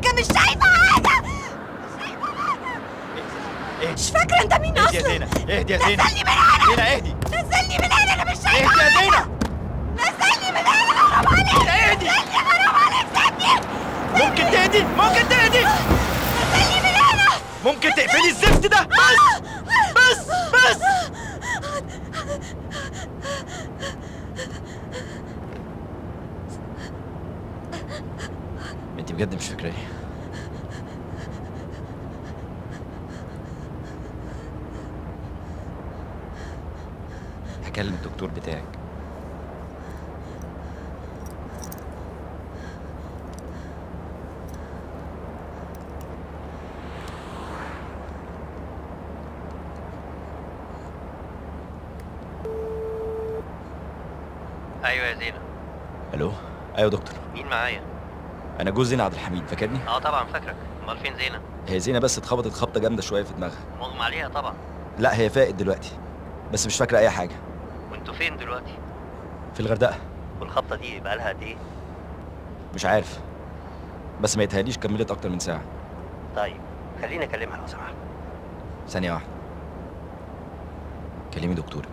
حاجه مش شايفه حاجه مش فاكره انت مين اهدي يا اصلا زينة اهدي يا زينة نزلني من هنا زينة اهدي نزلني من هنا انا مش شايفه اهدي يا حاجه زينة نزلني من هنا حرام عليك اهدي نزلني حرام عليك سيبني ممكن تهدي ممكن تهدي نزلني من هنا ممكن تقفلي الزفت ده بس بس بس انت بجد مش فاكراني هكلم الدكتور بتاعك ايوه يا زينة الو ايوه دكتور مين معايا انا جوز زينة عبد الحميد فاكرني اه طبعا فاكرك امال فين زينة هي زينة بس اتخبطت خبطة جامدة شوية في دماغها مغمى عليها طبعا لا هي فاقت دلوقتي بس مش فاكرة أي حاجة وانتوا فين دلوقتي في الغردقة والخبطة دي بقى لها قد ايه مش عارف بس ما يتهيأليش كملت أكتر من ساعة طيب خليني اكلمها لو سمحت ثانية واحدة كلمي دكتورك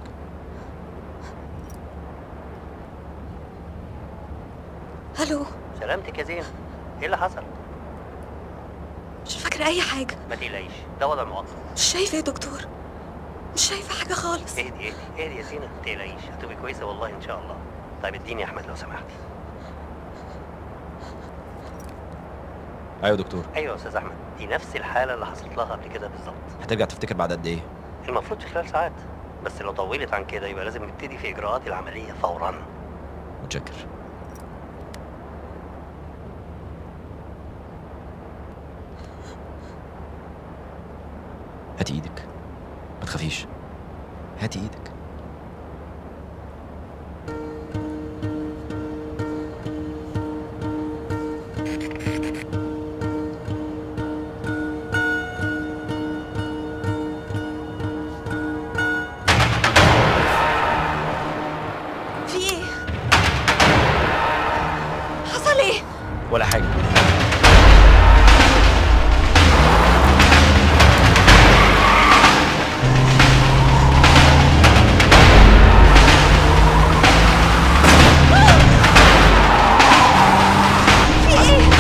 الو سلامتك يا زينة ايه اللي حصل مش فاكره اي حاجه ما تقلقيش ده وضع مؤقت مش شايفه يا دكتور مش شايفه حاجه خالص اهدي اهدي اهدي يا زينة ما تقلقيش هتبقي كويسة والله ان شاء الله طيب اديني يا احمد لو سمحتي أيوة دكتور ايوه يا استاذ احمد دي نفس الحالة اللي حصلت لها قبل كده بالظبط هترجع تفتكر بعد قد إيه المفروض في خلال ساعات بس لو طولت عن كده يبقى لازم نبتدي في اجراءات العملية فورا متشكر هاتي إيدك ما تخافيش هاتي إيدك في ايه حصل ايه ولا حاجة في ايه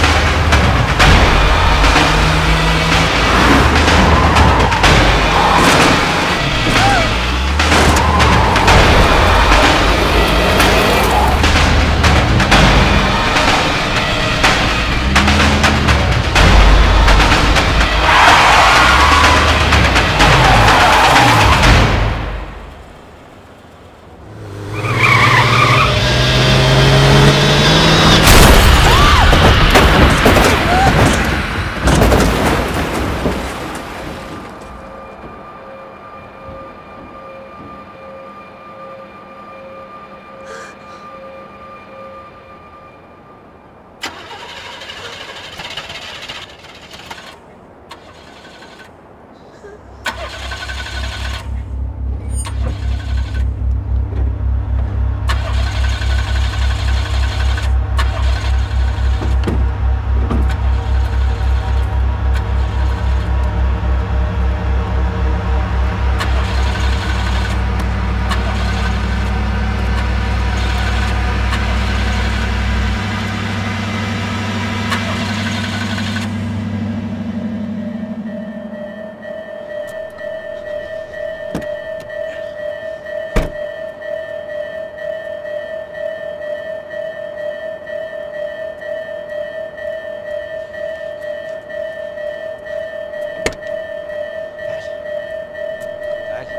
تعالي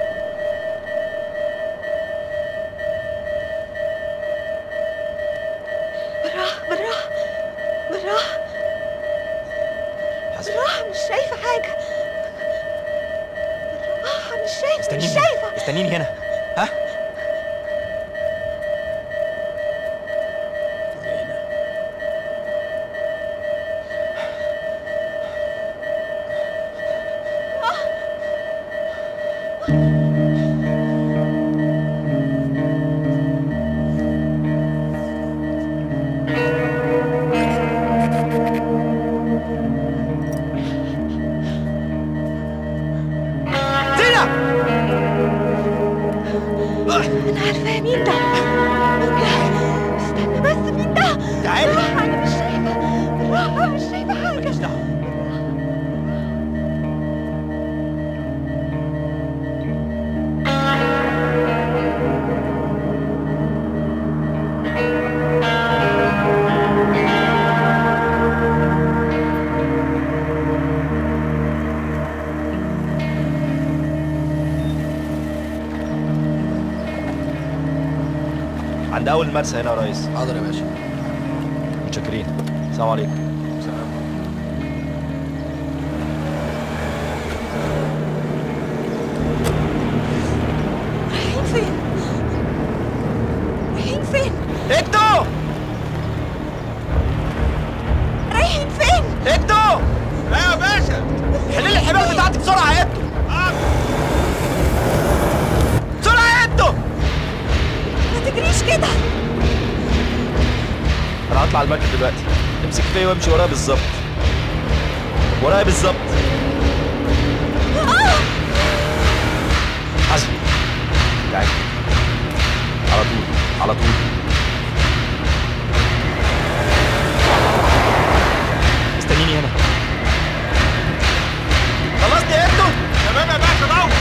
بالراحه بالراحه بالراحه حسن بالراحه مش شايفه حاجه بالراحه مش شايفه مش استنيني شايفه استنيني هنا ها زينة عارفة مين ده مين ده استنى بس مين ده تعالي بالراحة أنا مش شايفة بالراحة مش شايفة حاجة مالكيش دعوه عند اول مرسى هنا يا ريس حاضر يا باشا متشكرين السلام عليكم سلام رايحين فين رايحين فين اكتو رايحين فين اكتو ايوه يا باشا حل لي الحبال بتاعتي بسرعه يا اكتو بسرعه يا اكتو ما تجريش كده انا هطلع المركب دلوقتي امسك فيا وامشي ورايا بالظبط ورايا بالظبط حسبي تعالي على طول على طول استنيني هنا خلصت يا اكتو تمام يا باشا ضوء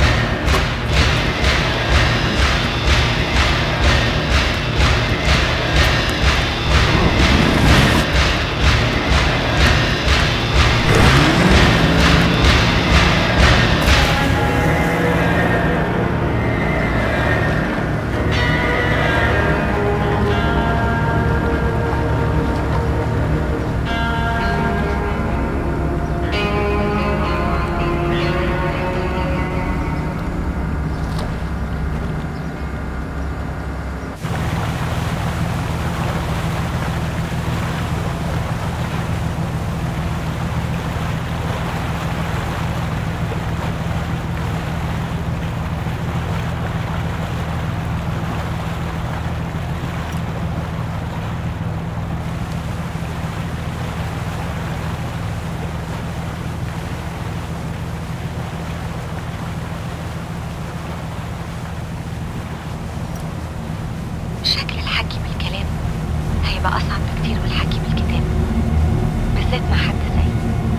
شكل الحكي بالكلام هيبقى أصعب بكتير من الحكي بالكتاب بالذات مع حد زيي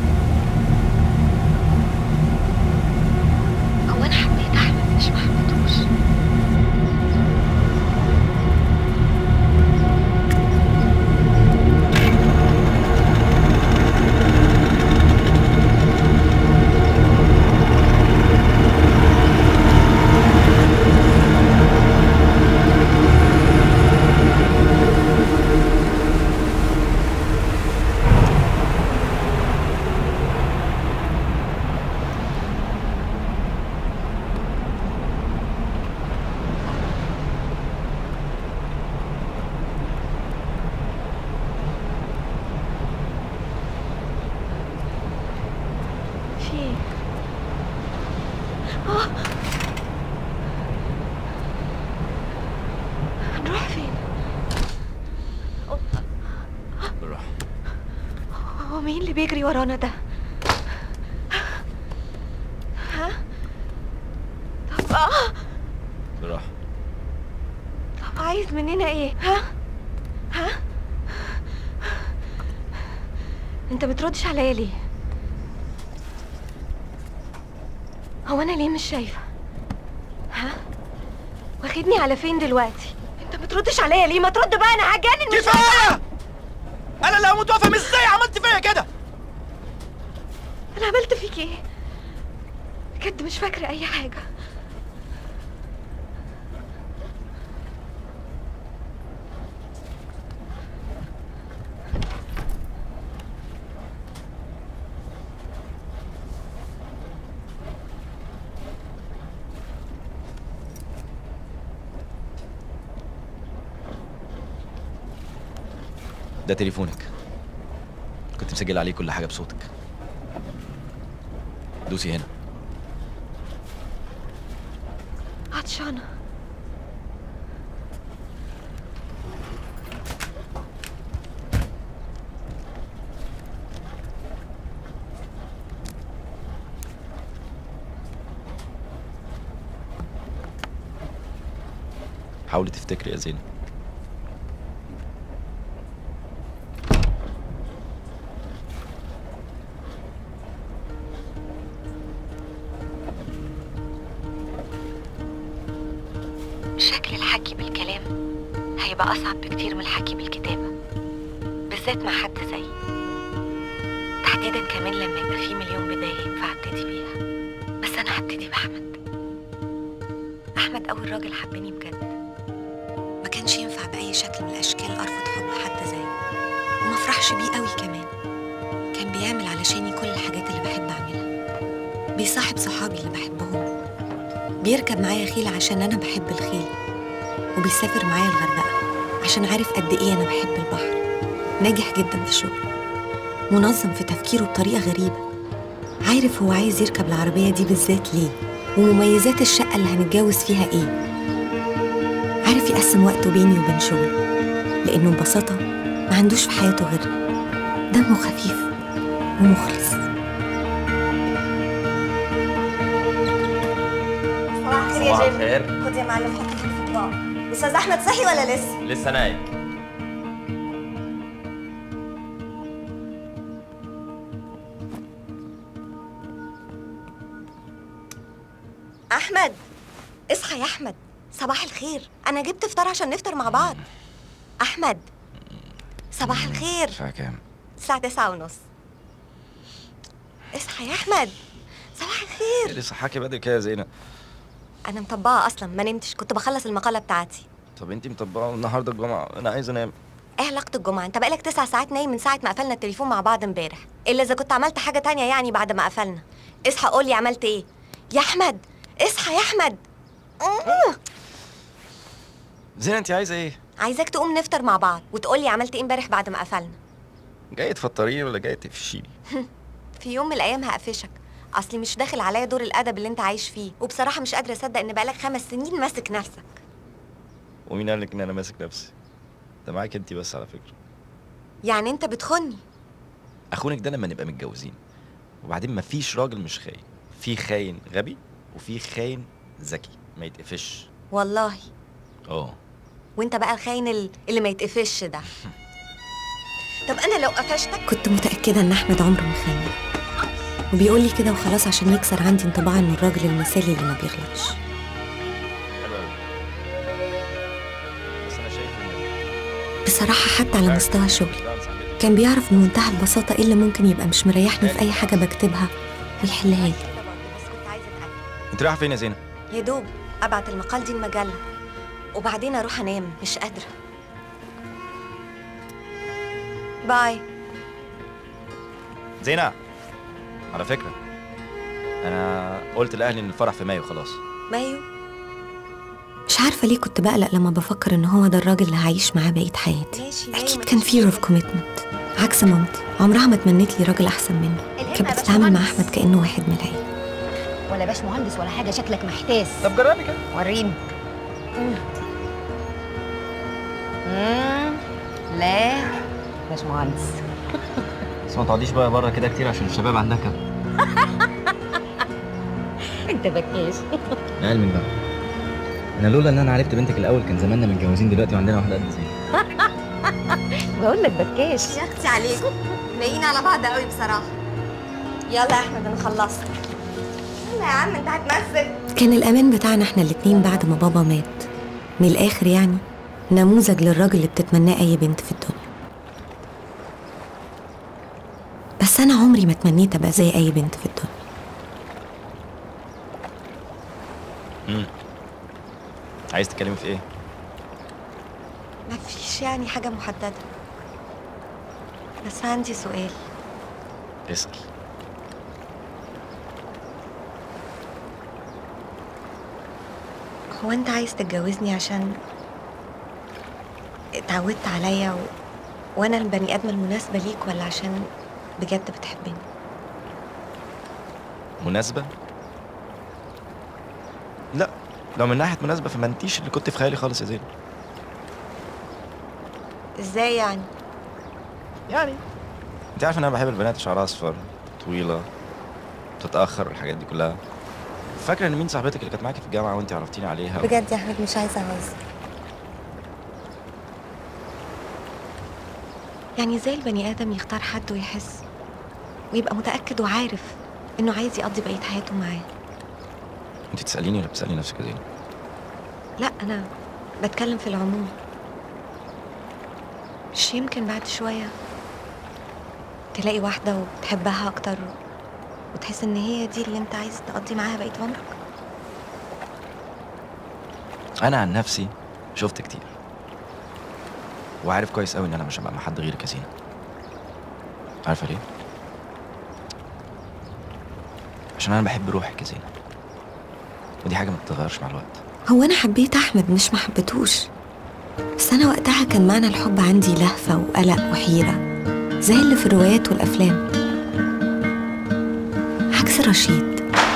هو أنا حبيت أحمد مش ما حبيتهوش في ايه اه هنروح فين بالراحه هو مين اللي بيجري ورانا ده ها طب اه بالراحه طب عايز مننا ايه ها ها انت بتردش عليا ليه هو انا ليه مش شايفه ها واخدني على فين دلوقتي انت بتردش عليا ليه ما ترد بقى انا هجنن مش كفايه انا اللي هموت وافهم ازاي عملت فيا كده انا عملت فيك ايه بجد مش فاكره اي حاجه ده تليفونك كنت مسجل عليه كل حاجه بصوتك دوسي هنا عطشانه حاولي تفتكري يا زينة شكل الحكي بالكلام هيبقى أصعب بكتير من الحكي بالكتابة بالذات مع حد زيي تحديدا كمان لما يبقى في مليون بداية ينفع ابتدي بيها بس أنا هبتدي بأحمد أحمد أول راجل حبني بجد ما كانش ينفع بأي شكل من الأشكال أرفض حب حد زيه وما أفرحش بيه قوي كمان كان بيعمل علشاني كل الحاجات اللي بحب أعملها بيصاحب صحابي اللي بحبهم بيركب معايا خيل عشان أنا بحب الخيل وبيسافر معايا الغردقة عشان عارف قد إيه أنا بحب البحر ناجح جدا في شغله منظم في تفكيره بطريقة غريبة عارف هو عايز يركب العربية دي بالذات ليه ومميزات الشقة اللي هنتجوز فيها إيه عارف يقسم وقته بيني وبين شغله لأنه ببساطة ما عندوش في حياته غير دمه خفيف ومخلص صباح الخير يا جيم خد يا معلم حط في الاطباق استاذ احمد صحي ولا لسه لسه نايم احمد اصحى يا احمد صباح الخير انا جبت فطار عشان نفطر مع بعض احمد صباح الخير الساعة كام؟ الساعة تسعة ونص اصحى يا احمد صباح الخير لسه حاكي بدري كده يا زينة انا مطبقة اصلا ما نمتش كنت بخلص المقالة بتاعتي طب انتي مطبقة النهاردة الجمعة أنا عايز أنام ايه علاقة الجمعة انت بقالك تسع ساعات نايم من ساعة ما قفلنا التليفون مع بعض امبارح الا اذا كنت عملت حاجة تانية يعني بعد ما قفلنا اصحى قولي عملت ايه يا احمد اصحى يا احمد أمم. زينة انتي عايزة ايه؟ عايزاك تقوم نفطر مع بعض وتقولي عملت ايه امبارح بعد ما قفلنا جاي تفطريني ولا جاي تفشيني؟ في يوم من الايام هقفشك اصلي مش داخل عليا دور الادب اللي انت عايش فيه وبصراحه مش قادره اصدق ان بقالك خمس سنين ماسك نفسك ومين قال لك إن أنا ماسك نفسي؟ ده معاك انتي بس على فكرة يعني انت بتخني أخونك ده لما نبقى متجوزين وبعدين مفيش راجل مش خاين في خاين غبي وفي خاين ذكي ما يتقفش والله اه وانت بقى الخاين ال- اللي ما يتقفش ده طب انا لو قفشتك كنت متأكدة إن أحمد عمره ما خاني وبيقول لي كده وخلاص عشان يكسر عندي انطباع إنه الراجل المثالي اللي ما بيغلطش حلو أوي بس أنا شايف إن بصراحة حتى على مستوى شغلي كان بيعرف بمنتهى البساطة إيه اللي ممكن يبقى مش مريحني في أي حاجة بكتبها ويحلها لي كده برضه، بس كنت عايزه اتاكد انت رايحة فين يا زينة؟ يا دوب ابعت المقال دي المجله وبعدين اروح انام مش قادره باي زينة على فكرة أنا قلت لأهلي إن الفرح في مايو خلاص مايو مش عارفة ليه كنت بقلق لما بفكر إن هو ده الراجل اللي هعيش معاه بقية حياتي ماشي مايو أكيد مفيش كان fear of مشكلة. commitment عكس مامتي عمرها ما تمنيت لي راجل أحسن منه الهمة كانت يا بتتعامل مع باشمهندس. أحمد كأنه واحد من العيلة ولا باش مهندس ولا حاجه شكلك محتاس طب جربي كده وريني مم. لا باش مهندس بس ما تقعديش بقى بره كده كتير عشان الشباب عندها كده انت بكاش علم بقى انا لولا ان انا عرفت بنتك الاول كان زماننا متجوزين دلوقتي وعندنا واحده قد زي بقول لك بكاش يا اختي عليكم لاقيين على بعض قوي بصراحه يلا يا احمد انا خلصت يلا يا عم انت هتمثل كان الأمان بتاعنا احنا الاتنين بعد ما بابا مات من الآخر يعني نموذج للراجل اللي بتتمناه أي بنت في الدنيا بس أنا عمري ما تمنيت أبقى زي أي بنت في الدنيا عايز تتكلمي في إيه؟ مفيش يعني حاجه محدده بس عندي سؤال اسأل هو انت عايز تتجوزني عشان اتعودت عليا و... وانا البني ادمه المناسبه ليك ولا عشان بجد بتحبني مناسبة؟ لا لو من ناحية مناسبة فما انتيش اللي كنت في خيالي خالص يا زين ازاي يعني يعني انت عارف ان انا بحب البنات شعرها اصفر طويلة تتأخر الحاجات دي كلها فاكرة ان مين صاحبتك اللي كانت معاكي في الجامعة وانت عرفتيني عليها بجد يا احمد مش عايزه اهزر يعني ازاي البني ادم يختار حد ويحس ويبقى متاكد وعارف انه عايز يقضي بقيه حياته معاه انت تساليني ولا بتسالي نفسك يا زينب لا انا بتكلم في العموم مش يمكن بعد شويه تلاقي واحده وتحبها اكتر وتحس ان هي دي اللي انت عايز تقضي معاها بقيه عمرك انا عن نفسي شفت كتير وعارف كويس قوي ان انا مش هبقى مع حد غيرك يا زينب عارفه ليه عشان انا بحب روحك يا زينب ودي حاجه ما بتتغيرش مع الوقت هو انا حبيت احمد مش ما حبيتهوش بس انا وقتها كان معنى الحب عندي لهفه وقلق وحيره زي اللي في الروايات والافلام عكس رشيد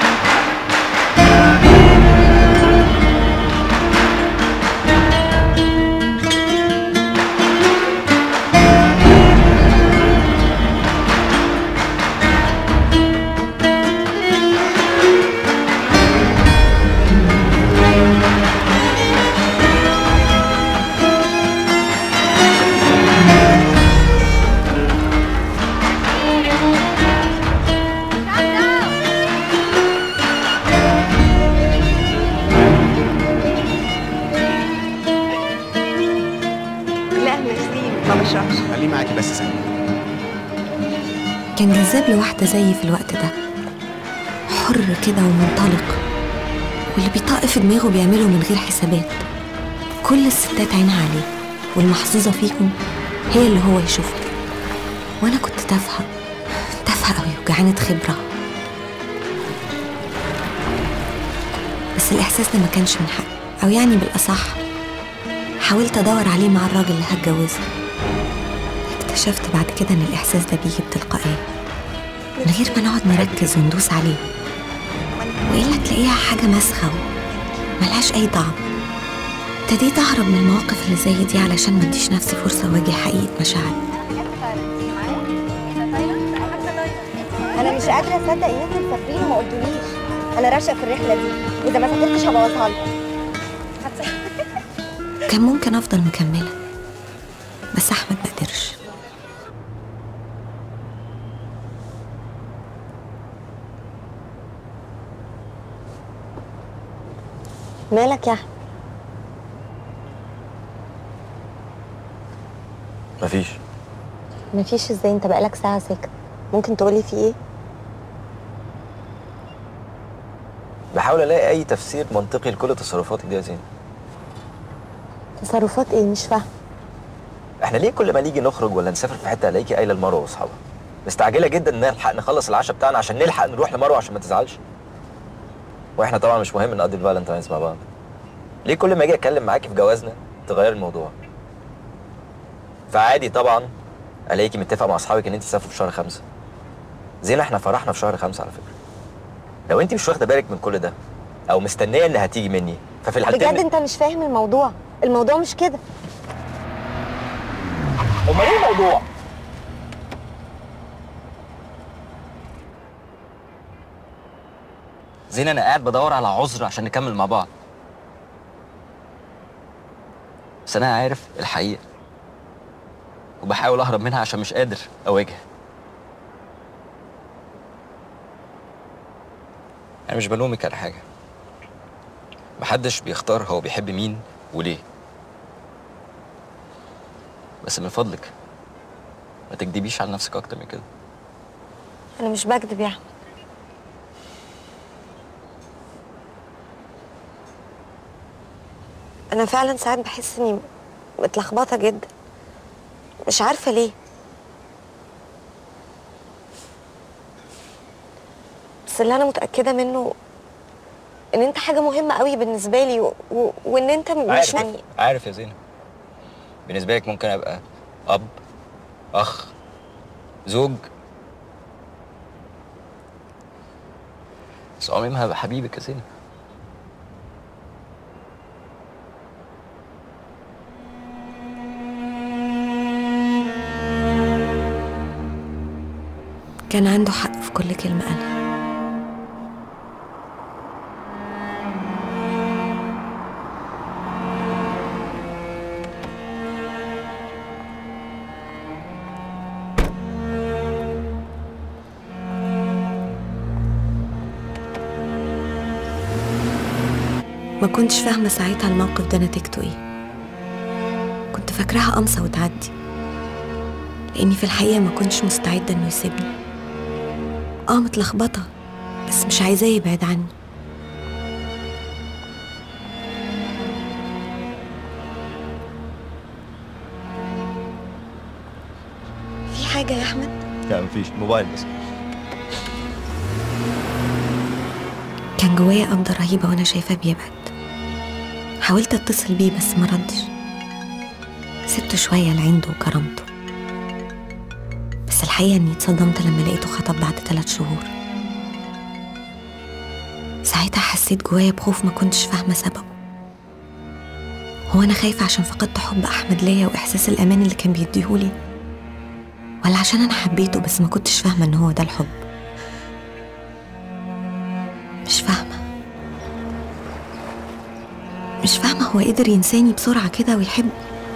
لا ميرسي ما بشربش خليه معاكي بس ثانيه كان جذاب لواحدة زيي في الوقت ده حر كده ومنطلق واللي بيطق في دماغه بيعمله من غير حسابات كل الستات عينها عليه والمحظوظة فيهم هي اللي هو يشوفها وأنا كنت تافهة تافهة أوي وجعانة خبرة بس الإحساس ده ما كانش من حقي أو يعني بالأصح حاولت أدور عليه مع الراجل اللي هتجوزه اكتشفت بعد كده ان الاحساس ده بيجي بتلقائيه من غير ما نقعد نركز وندوس عليه والا تلاقيها حاجه مسخه ملهاش اي طعم ابتديت اهرب من المواقف اللي زي دي علشان ما اديش نفسي فرصه اواجه حقيقه مشاعري انا مش قادره اصدق ان انتوا مسافرين وما قلتوليش انا راشقه في الرحله دي واذا ما سافرتش هبوظها لكم كان ممكن افضل مكمله بس احمد ما قدرش مالك يا احمد مفيش مفيش ازاي انت بقالك ساعه ساكت ممكن تقولي في ايه بحاول الاقي اي تفسير منطقي لكل تصرفاتك دي يا زينب تصرفات ايه مش فاهم احنا ليه كل ما نيجي نخرج ولا نسافر في حته الاقيكي قايله لمروه واصحابها مستعجله جدا ان نلحق نخلص العشاء بتاعنا عشان نلحق نروح لمروه عشان ما تزعلش واحنا طبعا مش مهم نقضي الفالنتاينز مع بعض ليه كل ما اجي اتكلم معاكي في جوازنا تغير الموضوع فعادي طبعا الاقيكي متفق مع اصحابك ان انت تسافروا في شهر خمسة زينا احنا فرحنا في شهر خمسة على فكره لو انت مش واخده بالك من كل ده او مستنيه انها هتيجي مني ففي الحالتين بجد انت مش فاهم الموضوع الموضوع مش كده امال ايه الموضوع زين انا قاعد بدور على عذر عشان نكمل مع بعض بس انا عارف الحقيقه وبحاول اهرب منها عشان مش قادر اواجه انا مش بلومك على حاجه محدش بيختار هو بيحب مين وليه بس من فضلك ما تكدبيش على نفسك اكتر من كده انا مش بكذب يا احمد انا فعلا ساعات بحس اني متلخبطه جدا مش عارفه ليه بس اللي انا متاكده منه ان انت حاجه مهمه قوي بالنسبه لي و... و... وان انت مش عارف يعني عارف يا زينب بالنسبه لك ممكن ابقى اب اخ زوج بس عمري ما هبقى حبيبك يا زينب كان عنده حق في كل كلمة قالها ما كنتش فاهمة ساعتها الموقف ده نتيجته ايه كنت فاكراها قمصة وتعدي لأني في الحقيقة ما كنتش مستعدة إنه يسيبني اه متلخبطة بس مش عايزاه يبعد عني في حاجة يا أحمد لا مفيش موبايل بس كان جوايا قبضة رهيبة وأنا شايفاه بيبعد حاولت أتصل بيه بس ما ردش سبته شوية لعنده وكرامته بس الحقيقة إني اتصدمت لما لقيته خطب بعد ثلاث شهور ساعتها حسيت جوايا بخوف ما كنتش فاهمة سببه هو أنا خايفة عشان فقدت حب أحمد ليا وإحساس الأمان اللي كان بيديهولي ولا عشان أنا حبيته بس ما كنتش فاهمة إن هو ده الحب مش فاهمة مش فاهمة هو قدر ينساني بسرعة كده ويحب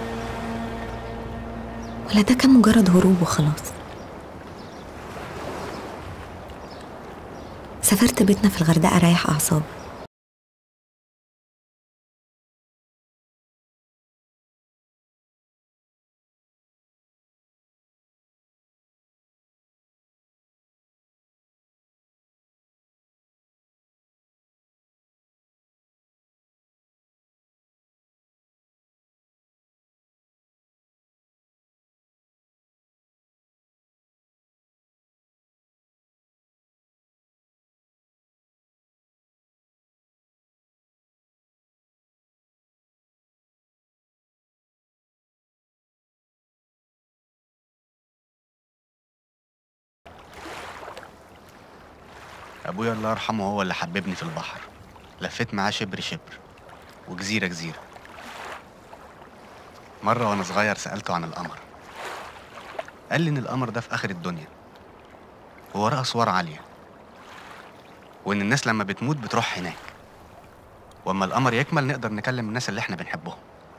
ولا ده كان مجرد هروب وخلاص سافرت بيتنا في الغردقة رايح أعصاب ابويا الله يرحمه هو اللي حببني في البحر لفيت معاه شبر شبر وجزيره جزيره مره وانا صغير سالته عن القمر قال لي ان القمر ده في اخر الدنيا ووراه اسوار عاليه وان الناس لما بتموت بتروح هناك واما القمر يكمل نقدر نكلم الناس اللي احنا بنحبهم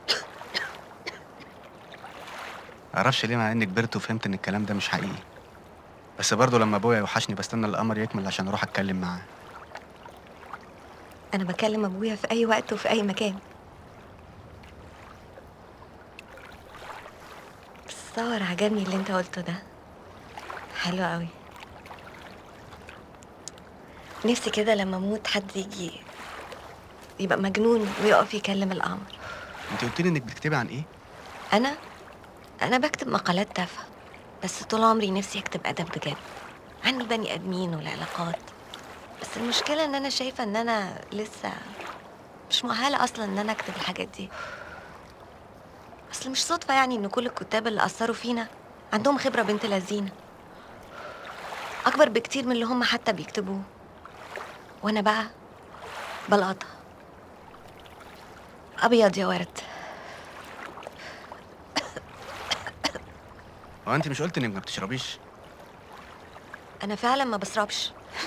معرفش ليه مع اني كبرت وفهمت ان الكلام ده مش حقيقي بس برضه لما ابويا يوحشني بستنى القمر يكمل عشان اروح اتكلم معاه أنا بكلم أبويا في أي وقت وفي أي مكان بس تصور عجبني اللي انت قلته ده حلو قوي نفسي كده لما اموت حد يجي يبقى مجنون ويقف يكلم القمر انت قلت لي انك بتكتبي عن ايه انا انا بكتب مقالات تافهه بس طول عمري نفسي اكتب ادب بجد عن البني ادمين والعلاقات بس المشكله ان انا شايفه ان انا لسه مش مؤهله اصلا ان انا اكتب الحاجات دي اصل مش صدفه يعني ان كل الكتاب اللي اثروا فينا عندهم خبره بنت لذينه اكبر بكتير من اللي هم حتى بيكتبوه وانا بقى بلقطها ابيض يا ورد هو انت مش قلت انك ما بتشربيش انا فعلا ما بشربش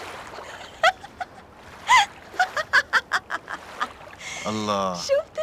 الله شفت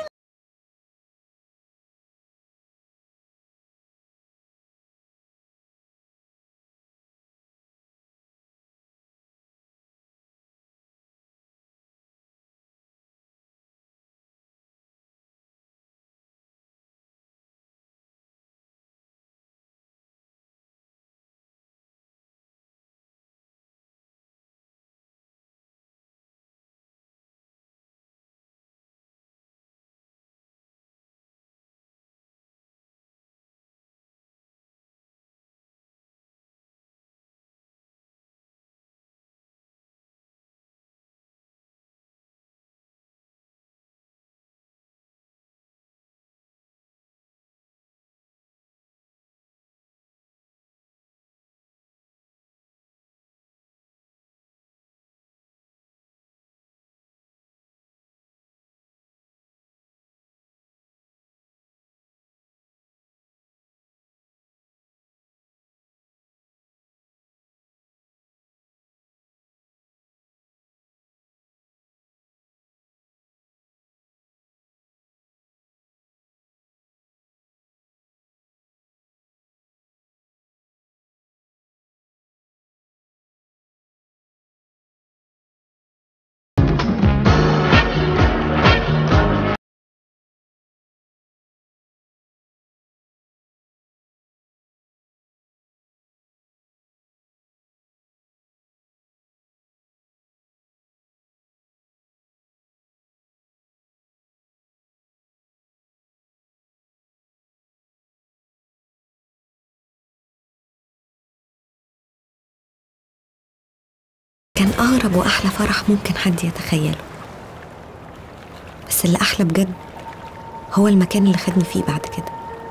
كان أغرب وأحلى فرح ممكن حد يتخيله بس اللي أحلى بجد هو المكان اللي خدني فيه بعد كده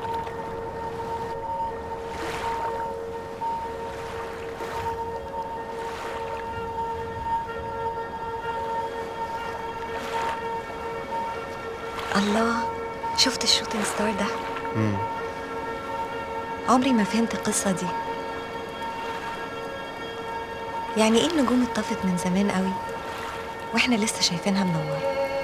الله شفت الشوتينج ستار ده مم. عمري ما فهمت القصة دي يعني ايه النجوم اتطفت من زمان قوي واحنا لسه شايفينها منورة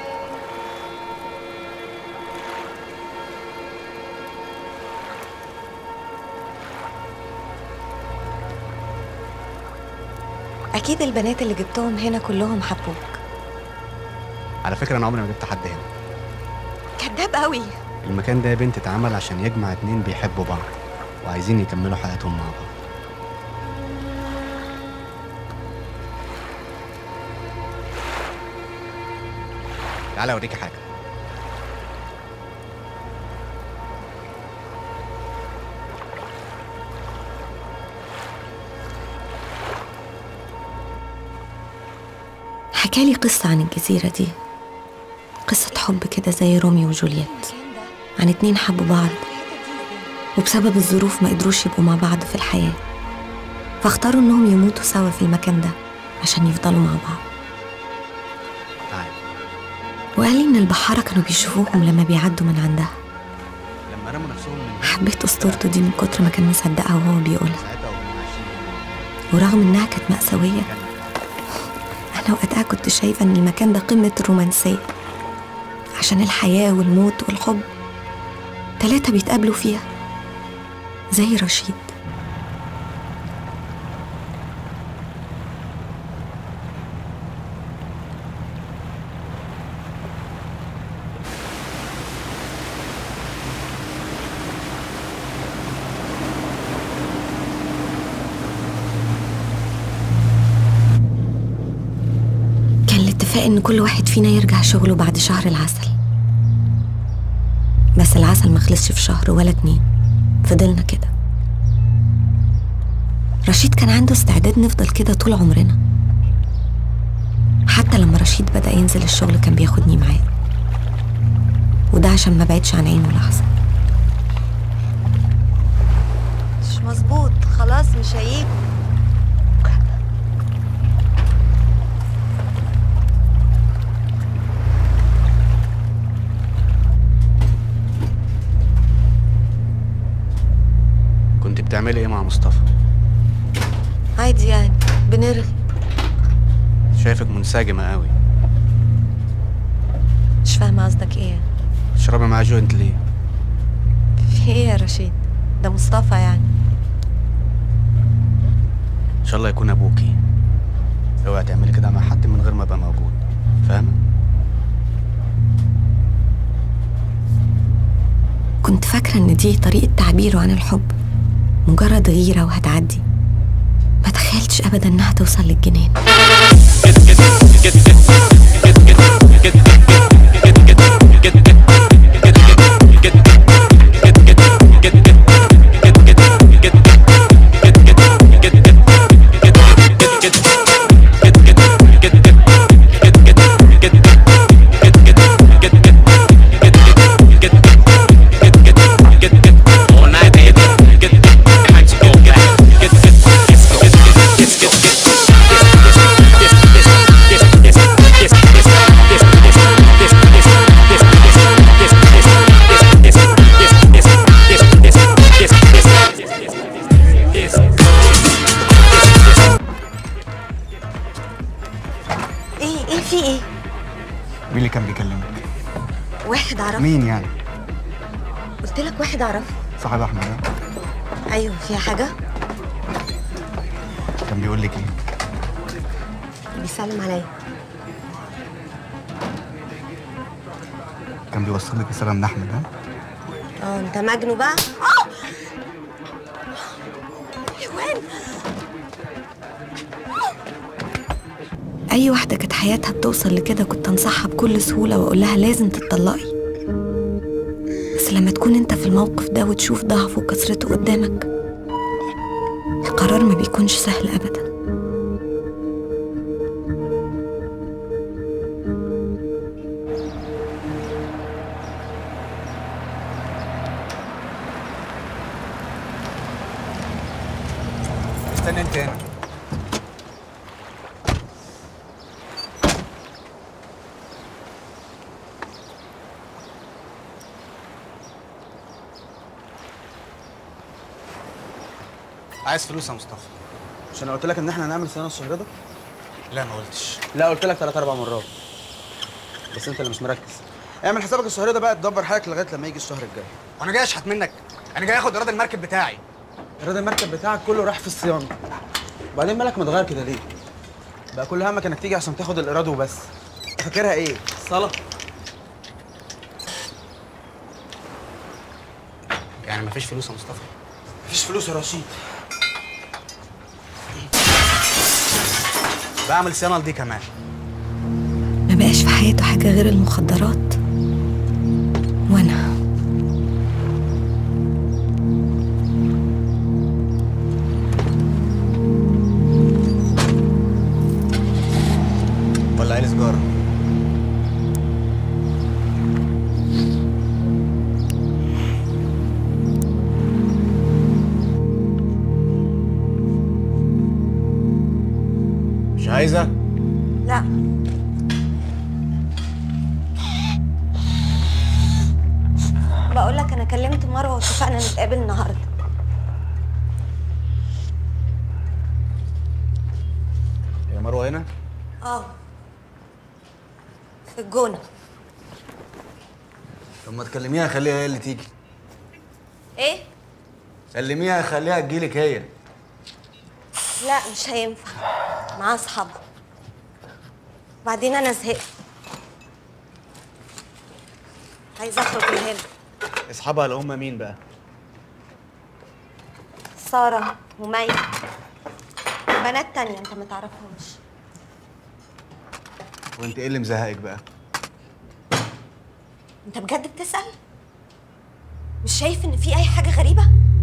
أكيد البنات اللي جبتهم هنا كلهم حبوك على فكره انا عمري ما جبت حد هنا كداب قوي المكان ده يا بنت اتعمل عشان يجمع اتنين بيحبوا بعض وعايزين يكملوا حياتهم مع بعض تعالى اوريكي حاجه حكالي قصة عن الجزيرة دي قصة حب كده زي روميو وجولييت عن اتنين حبوا بعض وبسبب الظروف ما قدروش يبقوا مع بعض في الحياة فاختاروا انهم يموتوا سوا في المكان ده عشان يفضلوا مع بعض تعالى وقال لي ان البحارة كانوا بيشوفوهم لما بيعدوا من عندها لما رموا نفسهم من حبيت اسطورته دي من كتر ما كان مصدقها وهو بيقولها ساعتها وهم عايشين ورغم انها كانت مأساوية انا وقتها كنت شايفة ان المكان ده قمة الرومانسية عشان الحياة والموت والحب تلاتة بيتقابلوا فيها زي رشيد كان الاتفاق ان كل واحد فينا يرجع شغله بعد شهر العسل بس العسل ما خلصش في شهر ولا اتنين فضلنا كده رشيد كان عنده استعداد نفضل كده طول عمرنا حتى لما رشيد بدأ ينزل الشغل كان بياخدني معاه وده عشان ما بعدش عن عينه لحظة مش مظبوط خلاص مش هيجي كنت بتعملي ايه مع مصطفى عادي يعني بنرغي شايفك منسجمه قوي مش فاهمة قصدك ايه تشربي معاه جوينت ليه في ايه يا رشيد ده مصطفى يعني ان شاء الله يكون ابوكي اوعي تعملي كده مع حد من غير ما ابقى موجود فاهمه كنت فاكرة إن دي طريقة تعبيره عن الحب مجرد غيرة وهتعدي ما تخيلتش أبدا إنها توصل للجنان إيه إيه في إيه؟ مين اللي كان بيكلمك واحد أعرفه مين يعني قلت لك واحد أعرفه صاحب احمد ده أيوه فيها حاجة كان بيقول لك ايه بيسلم عليا كان بيوصل لك رساله من احمد ها اه انت مجنو بقى حيوان اي واحده كانت حياتها بتوصل لكده كنت انصحها بكل سهوله واقول لها لازم تتطلقي بس لما تكون انت في الموقف ده وتشوف ضعفه وكسرته قدامك القرار ما بيكونش سهل ابدا مين انت هنا؟ عايز فلوس يا مصطفى مش انا قلت لك ان احنا هنعمل صيانه الشهر ده لا ما قلتش لا قلت لك ثلاث اربع مرات بس انت اللي مش مركز اعمل حسابك الشهر ده بقى تدبر حالك لغايه لما يجي الشهر الجاي وانا جاي اشحت منك انا جاي اخد ايراد المركب بتاعي ايراد المركب بتاعك كله راح في الصيانه وبعدين مالك متغير كده ليه بقى كل همك انك تيجي عشان تاخد الايراد وبس فاكرها ايه الصلاه يعني مفيش فلوس يا مصطفى مفيش فلوس يا رشيد بعمل صيانه لدي كمان ما بقاش في حياته حاجة غير المخدرات وأنا ولا عيل سجاره مش عايزه لا بقول لك انا كلمت مروه واتفقنا نتقابل النهارده يا مروه هنا اه في الجونه طب ما تكلميها خليها هي اللي تيجي ايه كلميها خليها تجيلك هي لا مش هينفع معاه اصحابها بعدين انا زهقت عايزه اخرج من هنا اصحابها اللي هم مين بقى ساره ومي بنات تانية انت ما تعرفهمش وانت ايه اللي مزهقك بقى انت بجد بتسأل؟ مش شايف ان في اي حاجة غريبة؟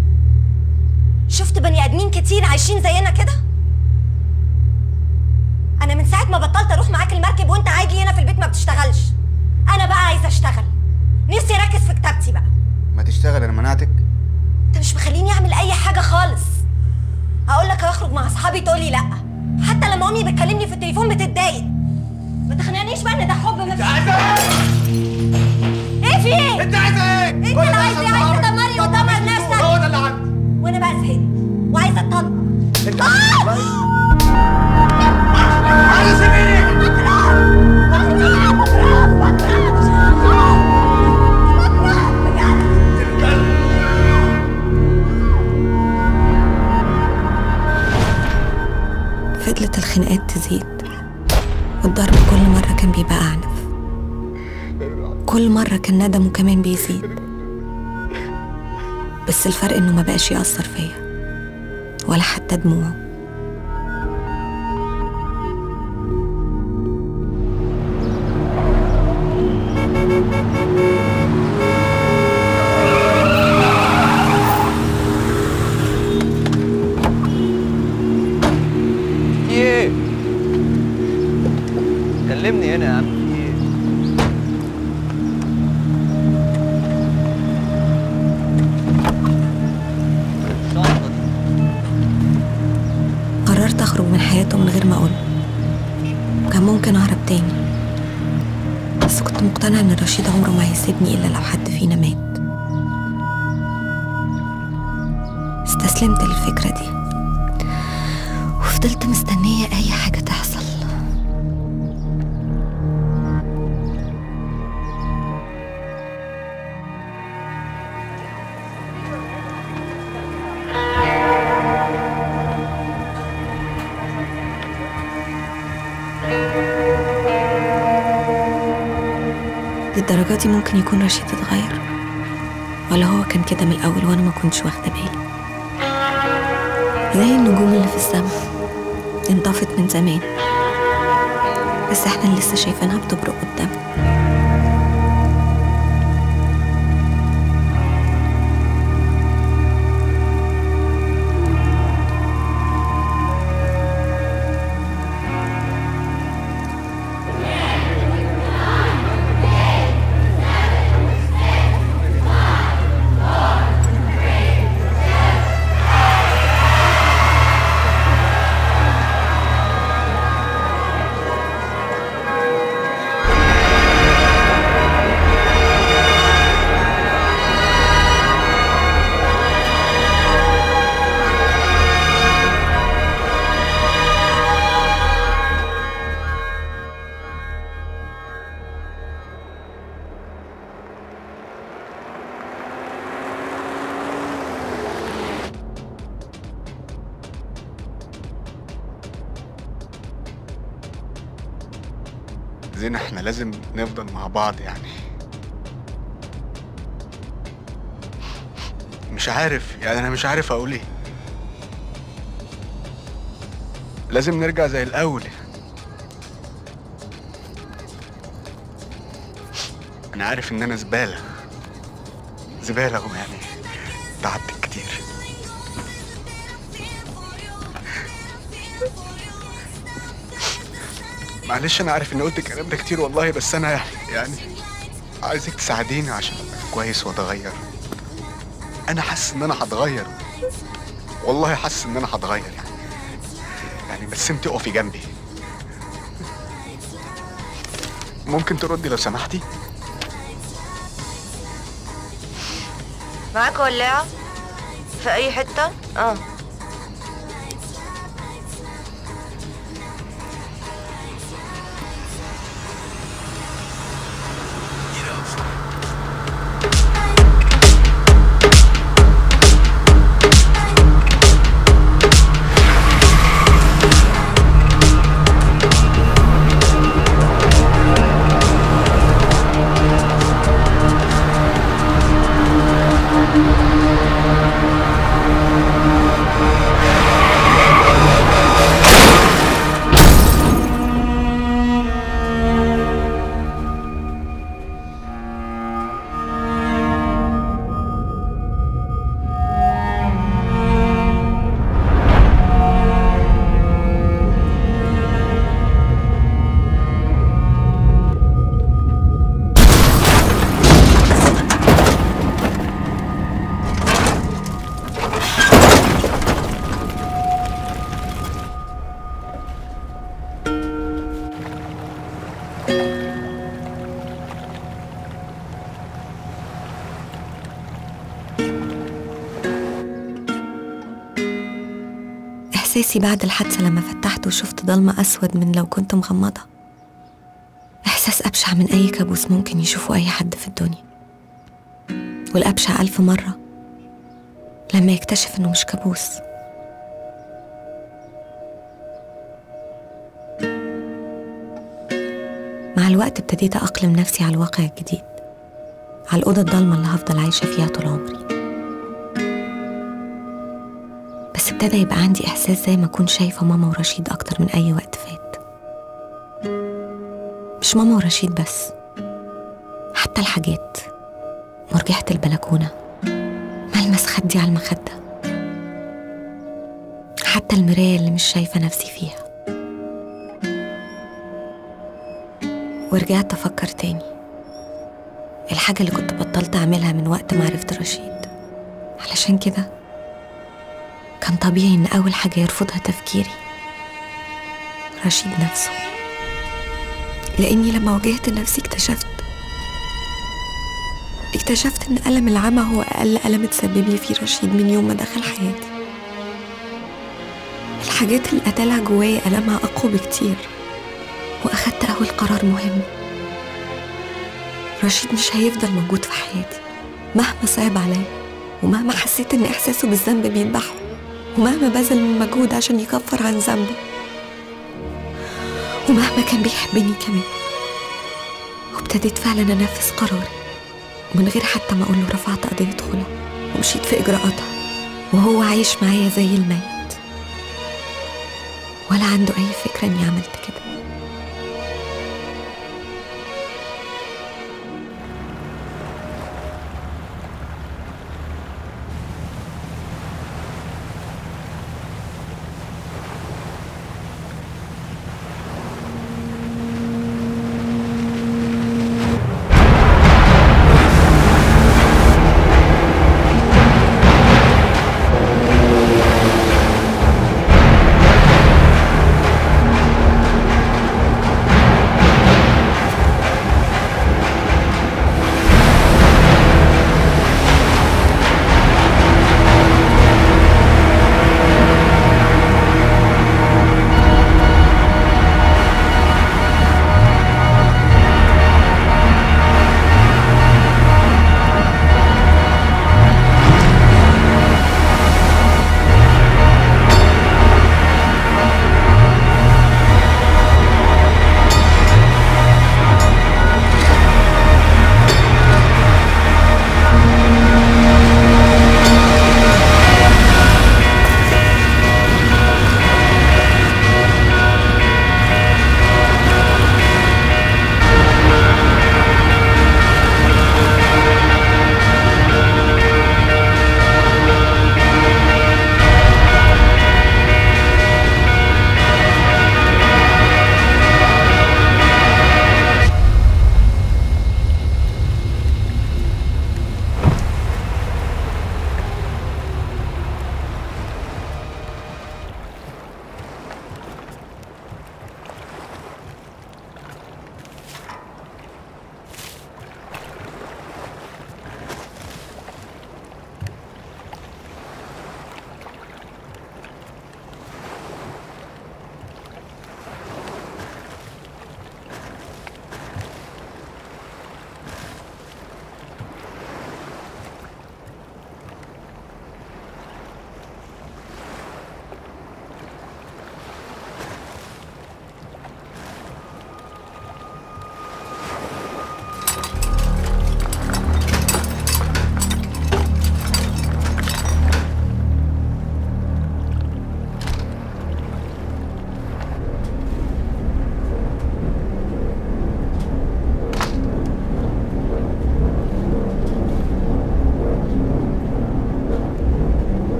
شفت بني ادمين كتير عايشين زينا كده؟ انا من ساعة ما بطلت اروح معاك المركب وانت قاعد لي هنا في البيت ما بتشتغلش انا بقى عايزة اشتغل نفسي اركز في كتابتي بقى ما تشتغل انا منعتك انت مش مخليني اعمل اي حاجة خالص اقول لك اخرج مع اصحابي تقولي لا حتى لما امي بتكلمني في التليفون بتتضايق ما تقنعنيش بقى ان ده حب ما ايه في ايه؟ انت عايزه ايه؟ انت اللي عايز ايه؟ عايز تدمري وتدمر نفسك هو ده اللي عندي وانا بقى زهقت وعايزه اتطلق انت عايز فضلت الخناقات تزيد والضرب كل مرة كان بيبقى أعنف كل مرة كان ندمه كمان بيزيد بس الفرق إنه ما بقاش يأثر فيا ولا حتى دموعه في ايه؟ كلمني هنا يا عم في ايه؟ قررت أخرج من حياته من غير ما أقول كان ممكن أهرب تاني بس كنت مقتنعة إن رشيد عمره ما هيسيبني إلا لو حد فينا مات استسلمت للفكرة دي وفضلت مستنية أي حاجة تحصل للدرجة دي ممكن يكون رشيد اتغير ولا هو كان كده من الأول وأنا ما كنتش واخدة بالي زي النجوم اللي في السماء انطفت من زمان بس احنا لسه شايفينها بتبرق قدامنا زين احنا لازم نفضل مع بعض يعني مش عارف يعني انا مش عارف اقول ايه لازم نرجع زي الاول انا عارف ان انا زباله زباله يعني تعبت كتير معلش انا عارف اني قلت الكلام ده كتير والله بس انا يعني يعني عايزك تساعديني عشان ابقى كويس واتغير انا حاسس ان انا هتغير والله حاسس ان انا هتغير يعني يعني بس انت اقفي جنبي ممكن تردي لو سمحتي معاك ولاعة في اي حتة اه إحساسي بعد الحادثة لما فتحت وشفت ضلمة أسود من لو كنت مغمضة إحساس أبشع من أي كابوس ممكن يشوفه أي حد في الدنيا والأبشع ألف مرة لما يكتشف إنه مش كابوس مع الوقت ابتديت أقلم نفسي على الواقع الجديد على الأوضة الضلمة اللي هفضل عايشة فيها طول عمري بس ابتدى يبقى عندي إحساس زي ما أكون شايفة ماما ورشيد أكتر من أي وقت فات مش ماما ورشيد بس حتى الحاجات مرجحة البلكونة ملمس خدي على المخدة حتى المراية اللي مش شايفة نفسي فيها ورجعت أفكر تاني الحاجة اللي كنت بطلت أعملها من وقت ما عرفت رشيد علشان كده كان طبيعي إن أول حاجة يرفضها تفكيري رشيد نفسه لأني لما واجهت نفسي اكتشفت اكتشفت إن ألم العمى هو أقل ألم اتسبب لي فيه رشيد من يوم ما دخل حياتي الحاجات اللي قتلها جوايا ألمها أقوى بكتير وأخدت أول قرار مهم رشيد مش هيفضل موجود في حياتي مهما صعب عليا ومهما حسيت إن إحساسه بالذنب بيذبحه ومهما بذل من مجهود عشان يكفر عن ذنبه ومهما كان بيحبني كمان وابتديت فعلا أنفذ قراري من غير حتى ما أقوله رفعت قضية خلع ومشيت في إجراءاتها وهو عايش معايا زي الميت ولا عنده أي فكرة إني عملت كده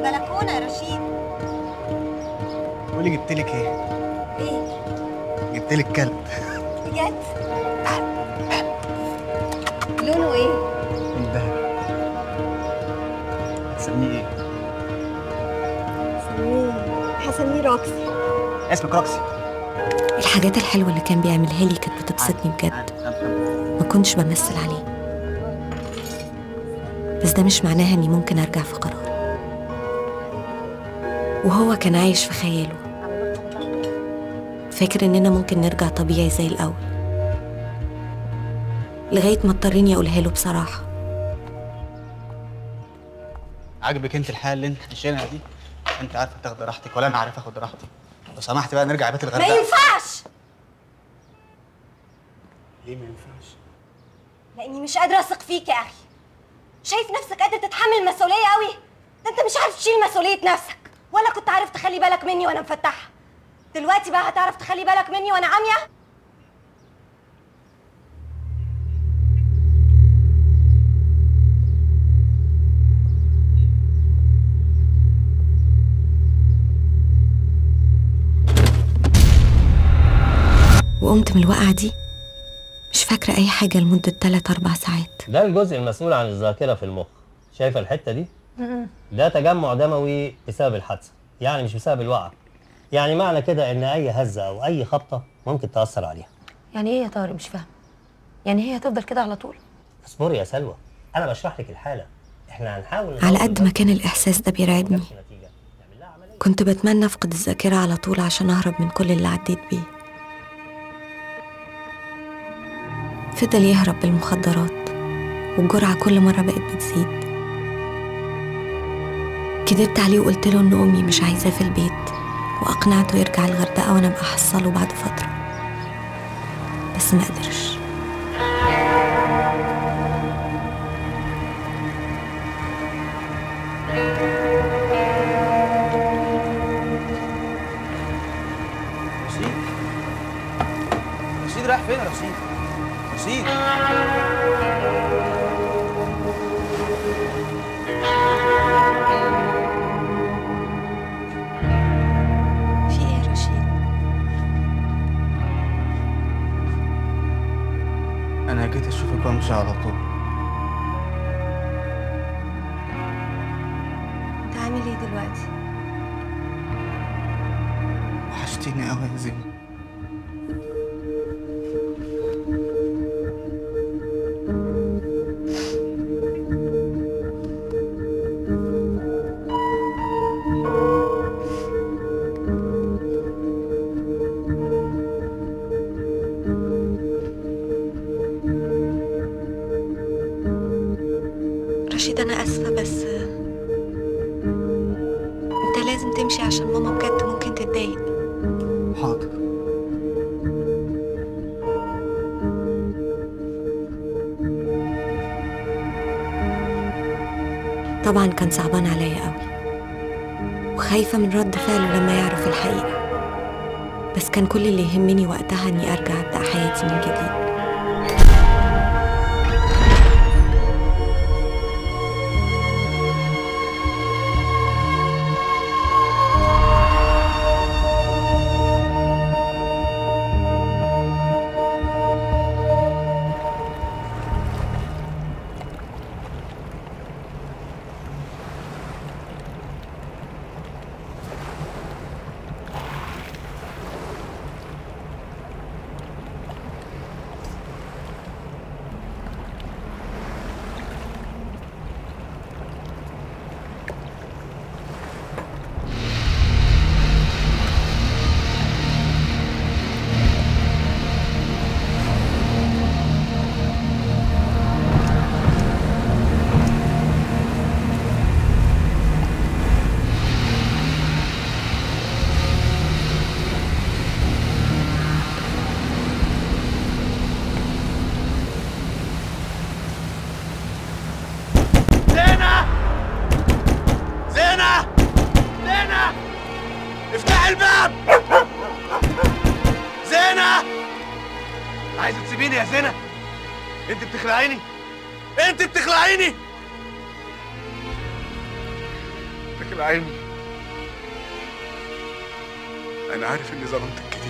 البلكونه يا رشيد قولي جبت لك ايه ايه جبت لك كلب بجد لونه ايه من دهب هتسميه ايه سميه هسميه روكسي اسمك روكسي الحاجات الحلوة اللي كان بيعملها لي كانت بتبسطني بجد ما كنتش بمثل عليه بس ده مش معناها اني ممكن ارجع في قراري وهو كان عايش في خياله فاكر اننا ممكن نرجع طبيعي زي الاول لغاية ما اضطريني اقولها له بصراحة عاجبك انت الحياه اللي انت عايشينها دي انت عارفه تاخدي راحتك ولا انا عارف اخد راحتي لو سمحت بقى نرجع بيت ما الغردقه ينفعش ليه ما ينفعش لاني مش قادره اثق فيك يا اخي شايف نفسك قادر تتحمل المسؤوليه قوي ده انت مش عارف تشيل مسؤوليه نفسك ولا كنت عارف تخلي بالك مني وانا مفتحه دلوقتي بقى هتعرف تخلي بالك مني وانا عاميه وقمت من الوقعة دي مش فاكرة أي حاجة لمدة تلات أربع ساعات ده الجزء المسؤول عن الذاكره في المخ شايفه الحته دي ده تجمع دموي بسبب الحادثه يعني مش بسبب الوقعه يعني معنى كده ان اي هزه او اي خبطه ممكن تاثر عليها يعني ايه يا طارق مش فاهم يعني هي هتفضل كده على طول اصبري يا سلوى انا بشرح لك الحاله احنا هنحاول على قد ما كان الإحساس ده بيرعبني كنت بتمنى أفقد الذاكرة على طول عشان أهرب من كل اللي عديت بيه فضل يهرب بالمخدرات والجرعة كل مرة بقت بتزيد كدبت عليه وقلت له إن أمي مش عايزاه في البيت وأقنعته يرجع الغردقة وأنا أبقى أحصله بعد فترة بس ما قدرش رشيد رشيد رايح فين يا رشيد رشيد في إيه يا رشيد؟ انا جيت اشوفك وامشي على طول أنت عامل إيه دلوقتي؟ وحشتيني قوي يا زين رشيد أنا آسفة بس أنت لازم تمشي عشان ماما بجد ممكن تتضايق حاضر طبعا كان صعبان عليا قوي وخايفة من رد فعله لما يعرف الحقيقة بس كان كل اللي يهمني وقتها إني أرجع أبدأ حياتي من جديد زينة زينة زينة افتح الباب زينة عايزة تسيبيني يا زينة انت بتخلعيني انت بتخلعيني لكن عيني انا عارف اني ظلمتك كتير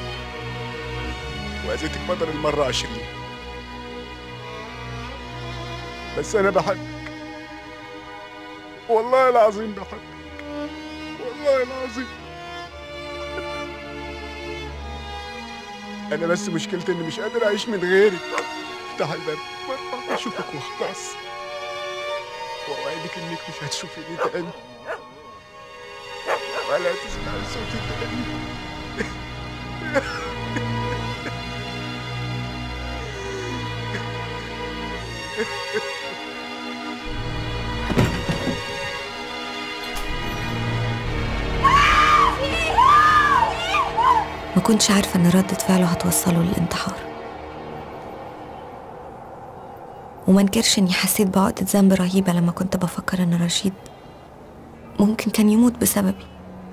واذيتك بدل المره عشرين بس انا بحبك والله العظيم بحبك والله العظيم انا بس مشكلتي اني مش قادر اعيش من غيرك افتح الباب مرة اشوفك وخلاص واوعدك انك مش هتشوفيني تاني ولا تسمعي صوتي تاني ما كنتش عارفة إن ردة فعله هتوصله للانتحار وما انكرش إني حسيت بعقدة ذنب رهيبة لما كنت بفكر إن رشيد ممكن كان يموت بسببي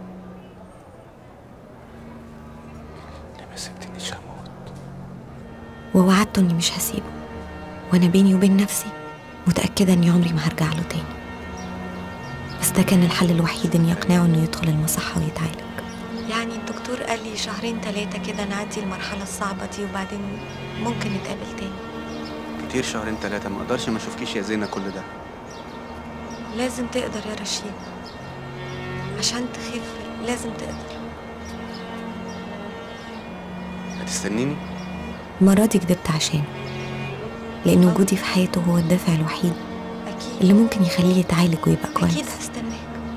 ما سبتنيش اموت ووعدته إني مش هسيبه وأنا بيني وبين نفسي متأكدة إني عمري ما هرجع له تاني بس ده كان الحل الوحيد إني أقنعه إنه يدخل المصحة ويتعالج يعني الدكتور قال لي شهرين ثلاثة كده نعدي المرحلة الصعبة دي وبعدين ممكن نتقابل تاني كتير شهرين ثلاثة ما اقدرش ما اشوفكيش يا زينة كل ده لازم تقدر يا رشيد عشان تخف لازم تقدر هتستنيني المرة دي كدبت عشانه لأن وجودي في حياته هو الدافع الوحيد اللي ممكن يخليه يتعالج ويبقى كويس أكيد هستناك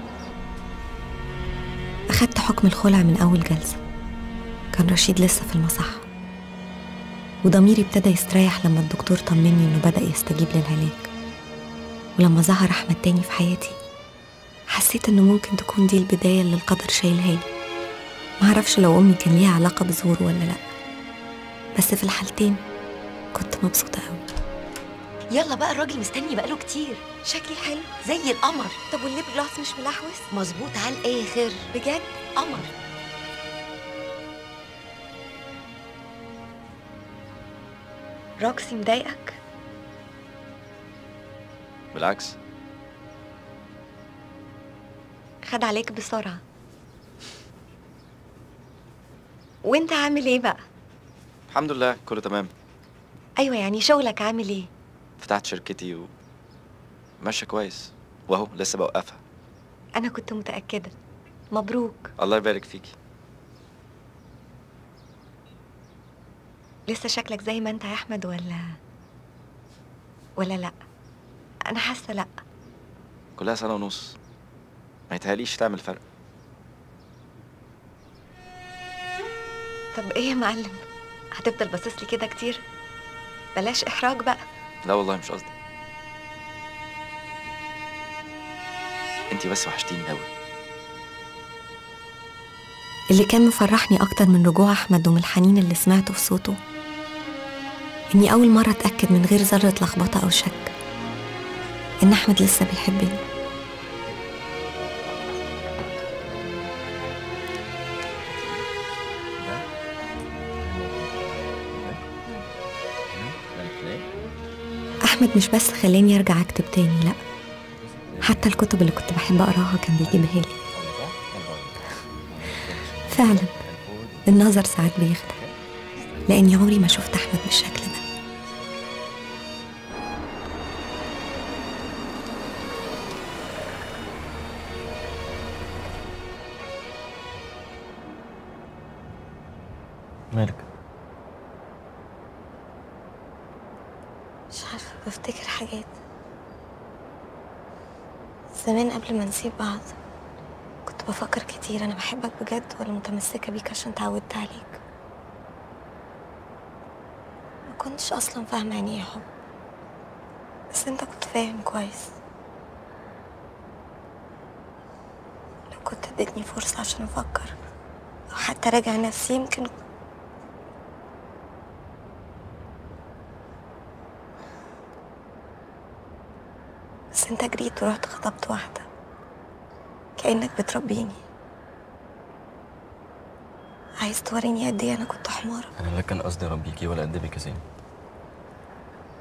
أخدت حكم الخلع من أول جلسة كان رشيد لسه في المصحة وضميري ابتدى يستريح لما الدكتور طمني إنه بدأ يستجيب للعلاج ولما ظهر أحمد تاني في حياتي حسيت إنه ممكن تكون دي البداية اللي القدر شايلها لي معرفش لو أمي كان ليها علاقة بظهوره ولا لأ بس في الحالتين كنت مبسوطة أوي يلا بقى الراجل مستني بقاله كتير شكلي حلو زي القمر طب والليب جلاس مش ملحوس مظبوط على الاخر بجد قمر روكسي مضايقك بالعكس خد عليك بسرعة وانت عامل ايه بقى؟ الحمد لله كله تمام ايوه يعني شغلك عامل ايه؟ فتحت شركتي و ماشية كويس واهو لسه بوقفها انا كنت متأكدة مبروك الله يبارك فيكي لسه شكلك زي ما انت يا احمد ولا ولا لا انا حاسه لا كلها سنة ونص ما يتهيأليش تعمل فرق طب ايه يا معلم هتفضل باصص لي كده كتير بلاش احراج بقى لا والله مش قصدي انتي بس وحشتيني قوي اللي كان مفرحني اكتر من رجوع احمد ومن الحنين اللي سمعته في صوته اني اول مره اتاكد من غير ذره لخبطه او شك ان احمد لسه بيحبني احمد مش بس خلاني ارجع اكتب تاني لا حتى الكتب اللي كنت بحب اقراها كان بيجيبها لي فعلا النظر ساعات بيخدع لاني عمري ما شفت احمد بالشكل ده مالك مش عارفة بفتكر حاجات زمان قبل ما نسيب بعض كنت بفكر كتير أنا بحبك بجد ولا متمسكة بيك عشان اتعودت عليك ما كنتش أصلا فاهمة يعني ايه حب بس انت كنت فاهم كويس لو كنت اديتني فرصة عشان أفكر أو حتى راجع نفسي يمكن بس انت جريت ورحت خطبت واحدة كأنك بتربيني عايز توريني قد ايه انا كنت حمارة انا لا كان قصدي اربيكي ولا ادبك يا زين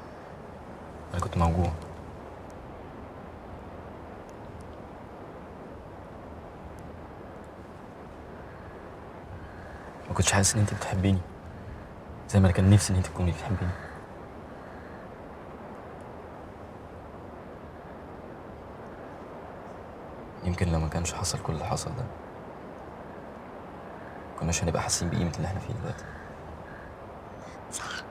انا كنت موجوع ما كنتش حاسس ان انت بتحبيني زي ما انا كان نفسي ان انت تكوني بتحبيني يمكن لو ما كانش حصل كل اللي حصل ده كناش هنبقى حاسين بقيمة اللي احنا فيه دلوقتي صح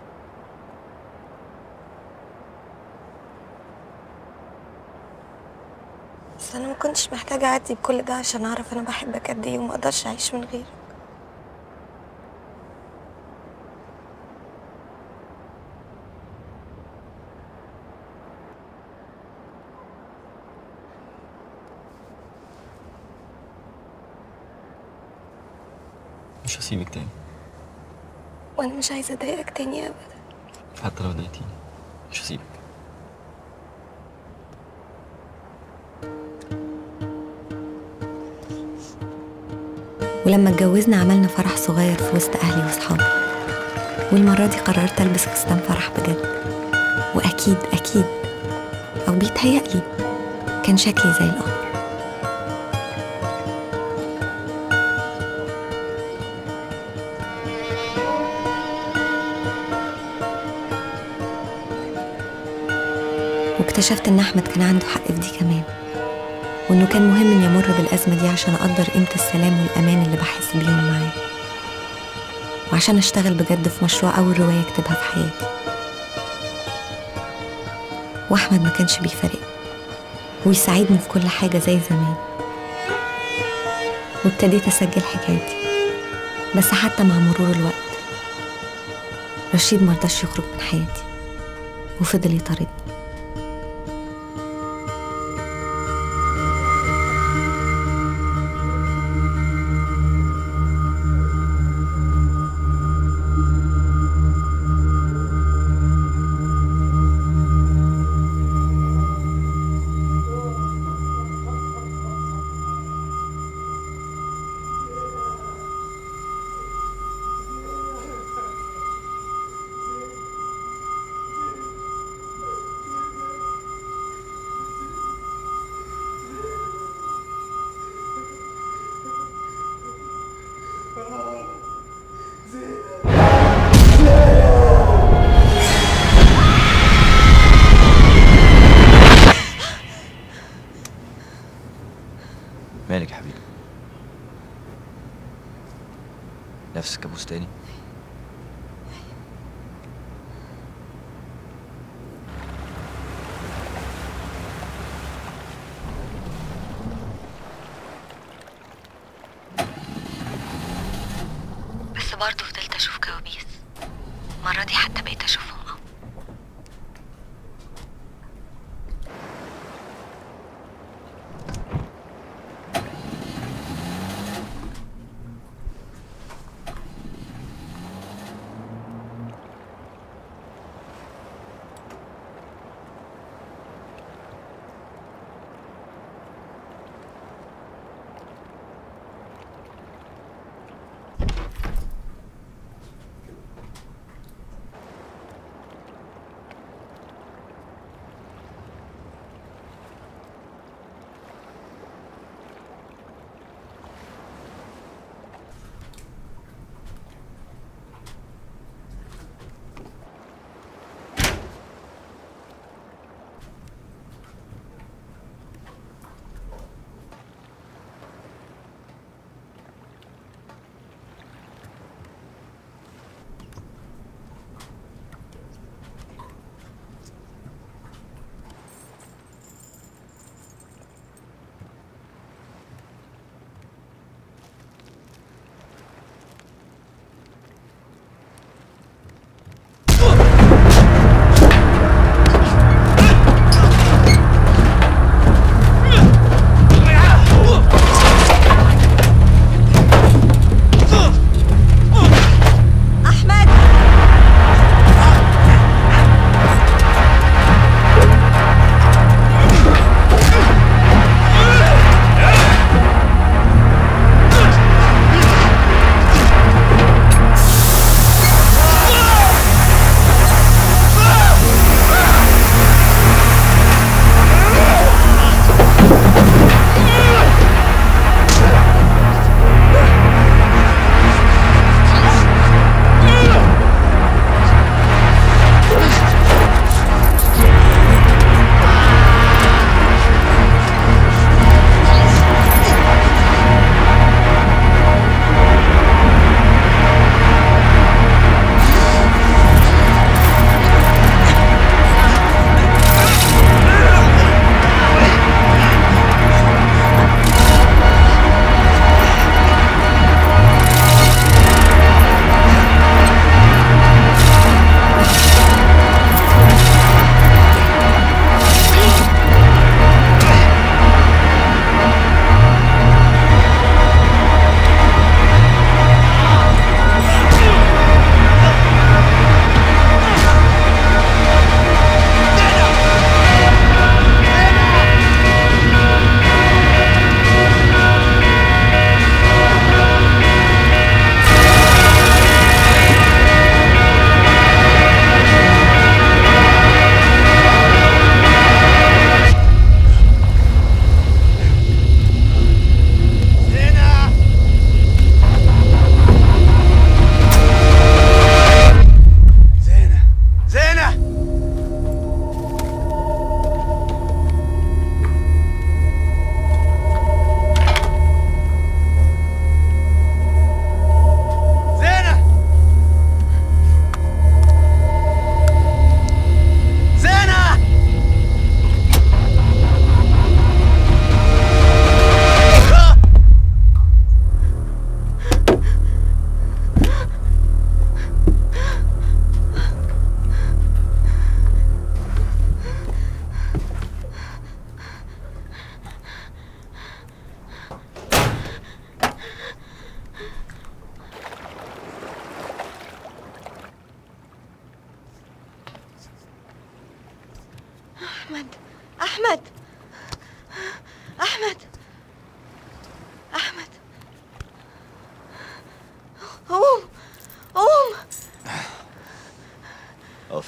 بس انا ما كنتش محتاجه اعدي بكل ده عشان اعرف انا بحبك قد ايه وما اقدرش اعيش من غيرك مش هسيبك تاني وانا مش عايزه اضايقك تاني ابدا حتى لو ضايقتيني مش هسيبك ولما اتجوزنا عملنا فرح صغير في وسط أهلي وصحابي والمرة دي قررت ألبس فستان فرح بجد وأكيد أكيد أو بيتهيألي كان شكلي زي القمر واكتشفت إن أحمد كان عنده حق في دي كمان وإنه كان مهم إني أمر بالأزمة دي عشان أقدر قيمة السلام والأمان اللي بحس بيهم معاه وعشان أشتغل بجد في مشروع أول رواية أكتبها في حياتي وأحمد ما كانش بيفارقني ويساعدني في كل حاجة زي زمان وابتديت أسجل حكايتي بس حتى مع مرور الوقت رشيد مرضاش يخرج من حياتي وفضل يطاردني مالك يا حبيبي نفس كابوس تاني بس برضه فضلت أشوف كوابيس المرة دي حتى بقيت أشوفهم أهو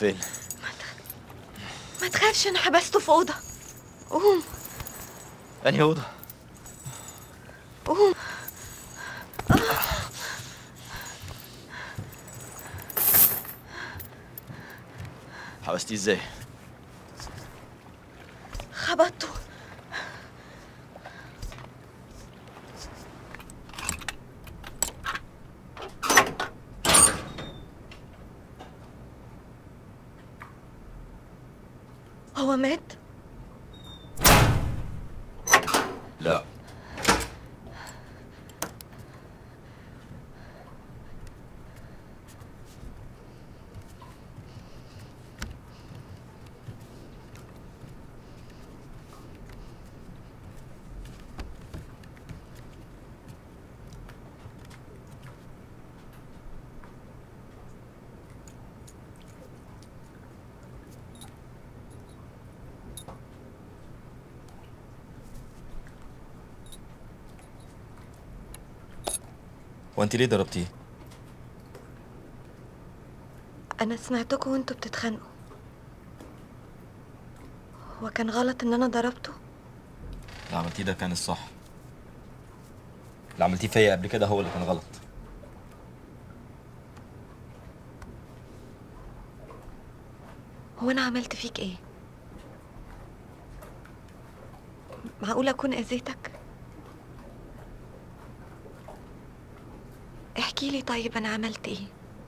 فين ما تخافش انا حبسته في اوضه قوم انهي اوضه قوم حبستيه ازاي خبطته هو مات لا وانت ليه ضربتيه انا سمعتكم وانتوا بتتخانقوا هو كان غلط ان انا ضربته اللي عملتيه ده كان الصح اللي عملتيه فيا قبل كده هو اللي كان غلط هو انا عملت فيك ايه معقول اكون اذيتك احكي لي طيب انا عملت ايه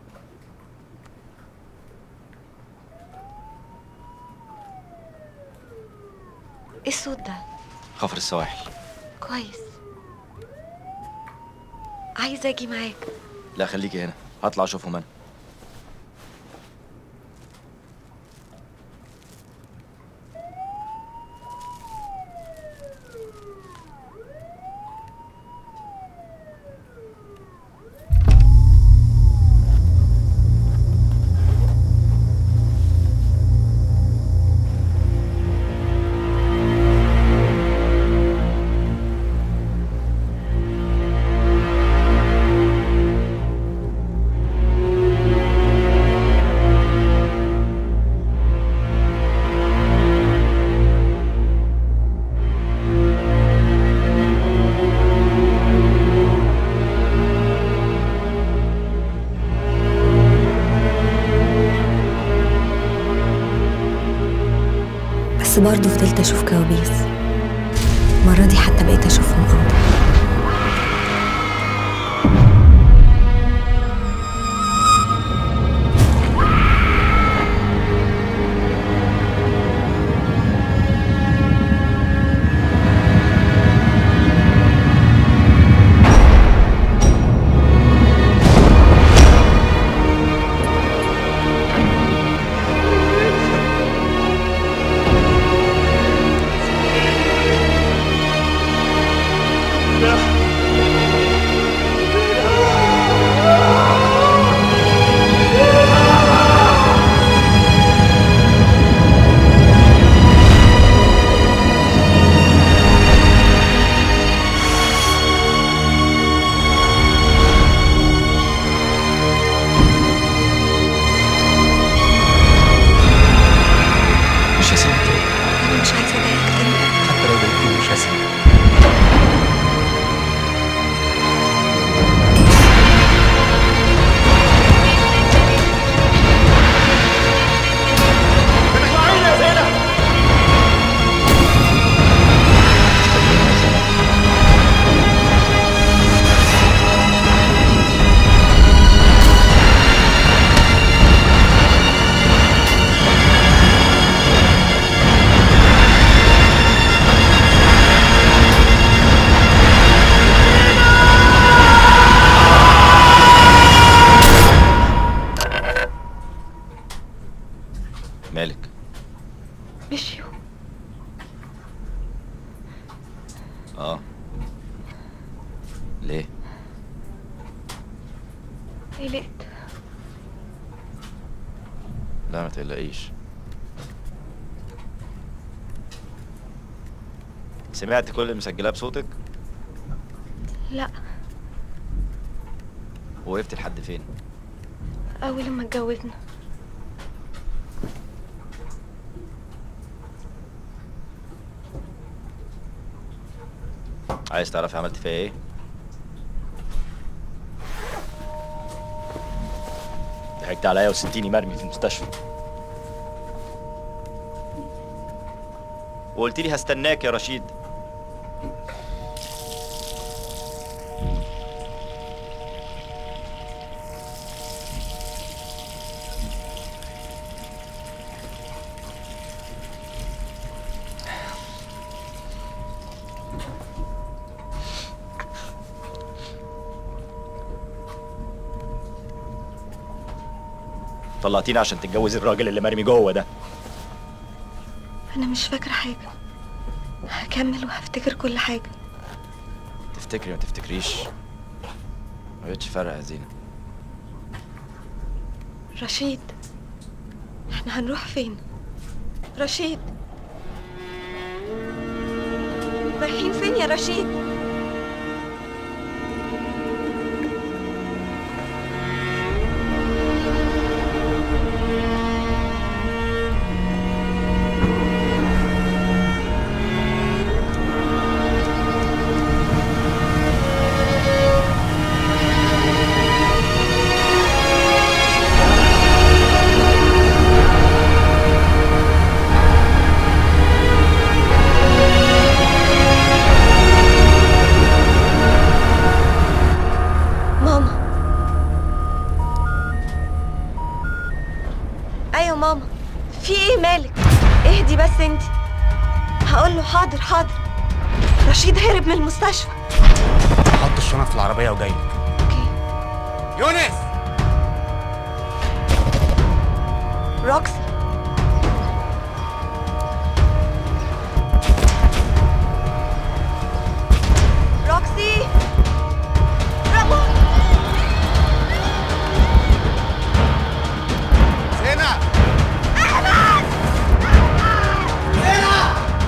ايه الصوت ده خفر السواحل كويس عايزه اجي معاك لا خليكي هنا هطلع اشوفهم انا بس برضه فضلت أشوف كوابيس المرة دي حتى بقيت أشوفهم أوضح مش هسيبك انا مش عايزه اضايقك تاني حتى لو ضايقتني مش هسيبك مالك مشيوا اه ليه قلقت لا ما تقلقيش سمعت كل اللي مسجلاه بصوتك لا وقفت لحد فين اول ما اتجوزنا عايز تعرفي عملت فيها ايه ضحكت عليا وسبتيني مرمي في المستشفى وقلت لي هستناك يا رشيد طلعتيني عشان تتجوزي الراجل اللي مرمي جوه ده انا مش فاكره حاجه هكمل وهفتكر كل حاجه تفتكري ما تفتكريش ما بقتش فارقه يا زينه رشيد احنا هنروح فين رشيد رايحين فين يا رشيد ماما ايوه ماما في ايه مالك اهدي بس انت هقول له حاضر حاضر رشيد هرب من المستشفى حط الشنط في العربيه وجاي يونس روكسي روكسي رامون زينة احمد زينة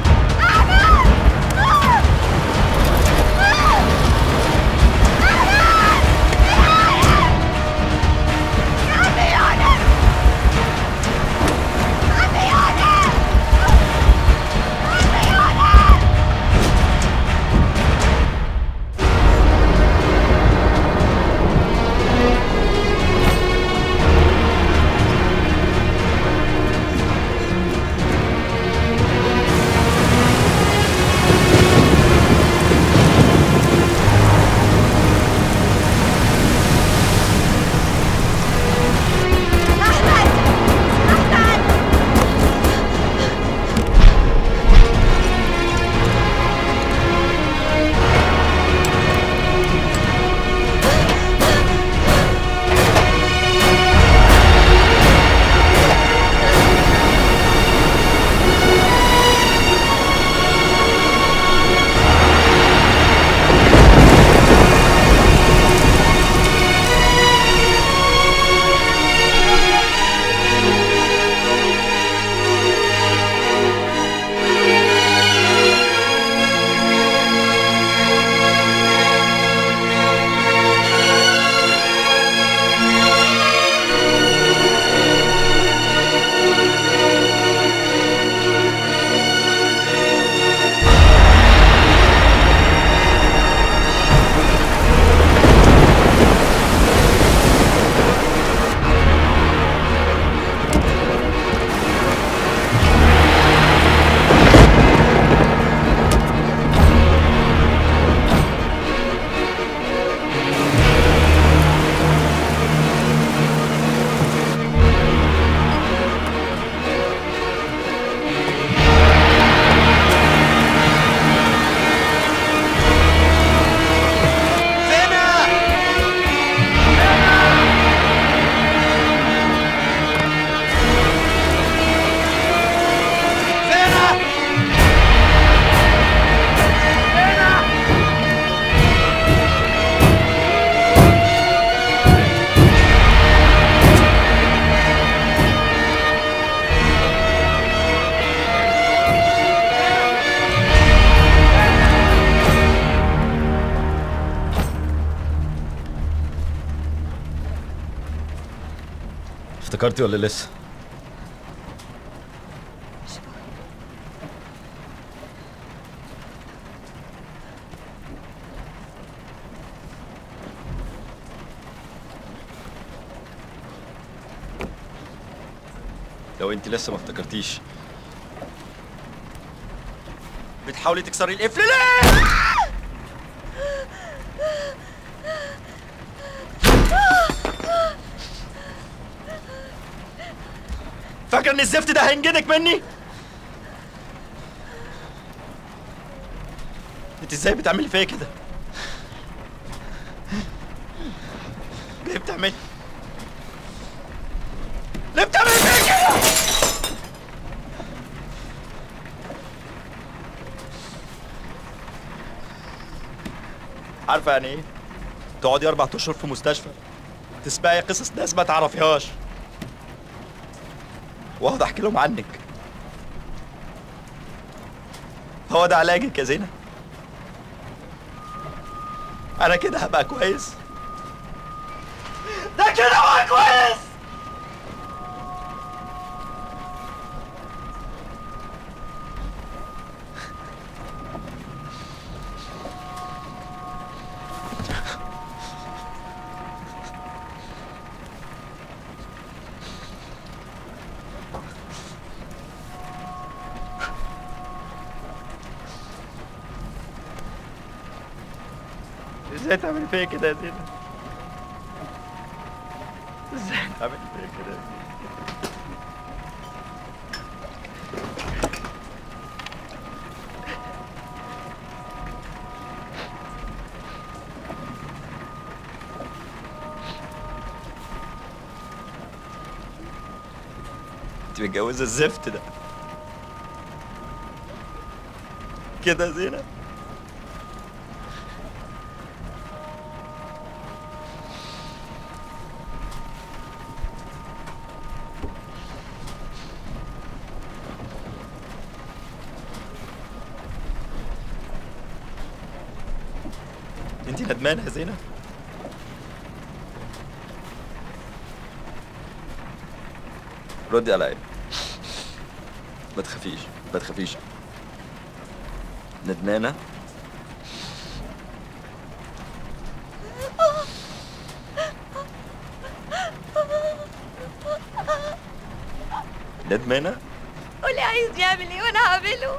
افتكرتي ولا لسه لو انت لسه ما افتكرتيش بتحاولي تكسري القفل ليه؟ فاكر ان الزفت ده هينجدك مني؟ انت ازاي بتعملي فيا كده؟ ليه بتعملي؟ ليه بتعملي فيا كده؟ عارفه يعني ايه؟ تقعدي اربع اشهر في مستشفى تسمعي قصص ناس ما تعرفيهاش واقعد احكي لهم عنك هو ده علاجك يا زينة انا كده هبقى كويس ده كده هبقى كويس ازاي تعمل فيا كده يا زينة ازاي تعمل فيا كده يا زينة انت متجوزة الزفت ده كده يا زينة انت ندمانة يا زينة ردي عليا ما تخافيش ما تخافيش ندمانة ندمانة قولي عايز يعمل ايه وانا هعمله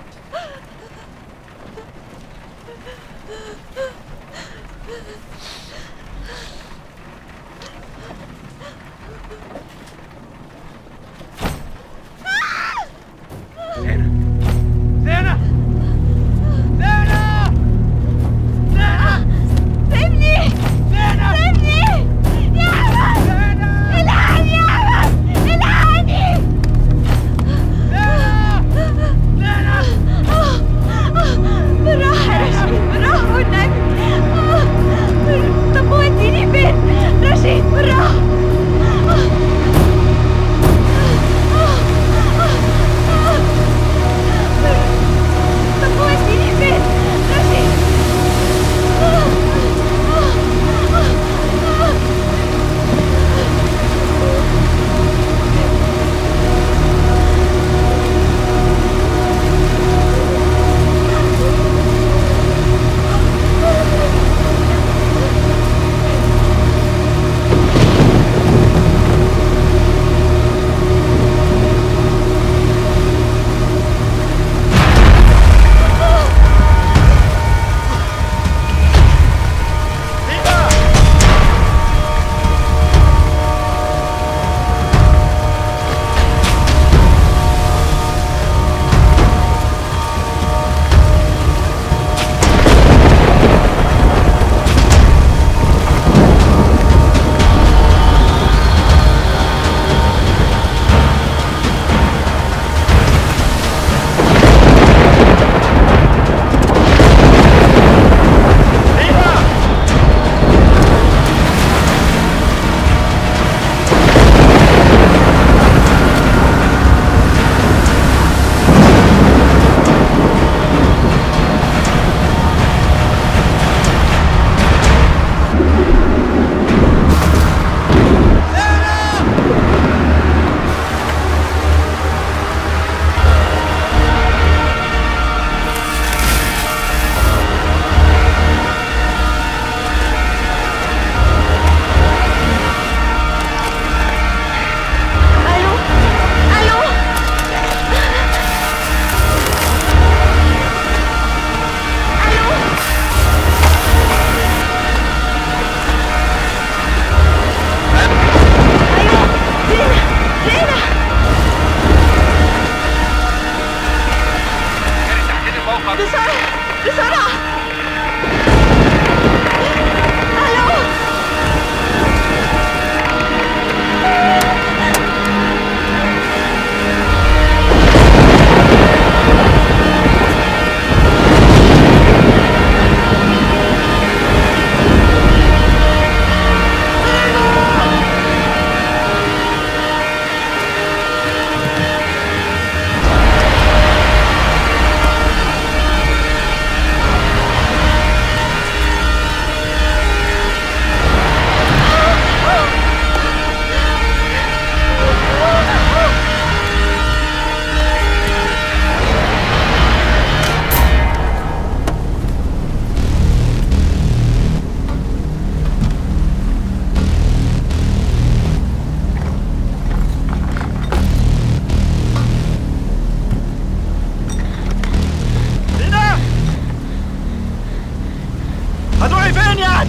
زينة زينة زينة سيبني زينة سيبني يا احمد الحقني يا احمد الحقني بالراحة يا رشيد بالراحة والنبي هتروحي فين يعني؟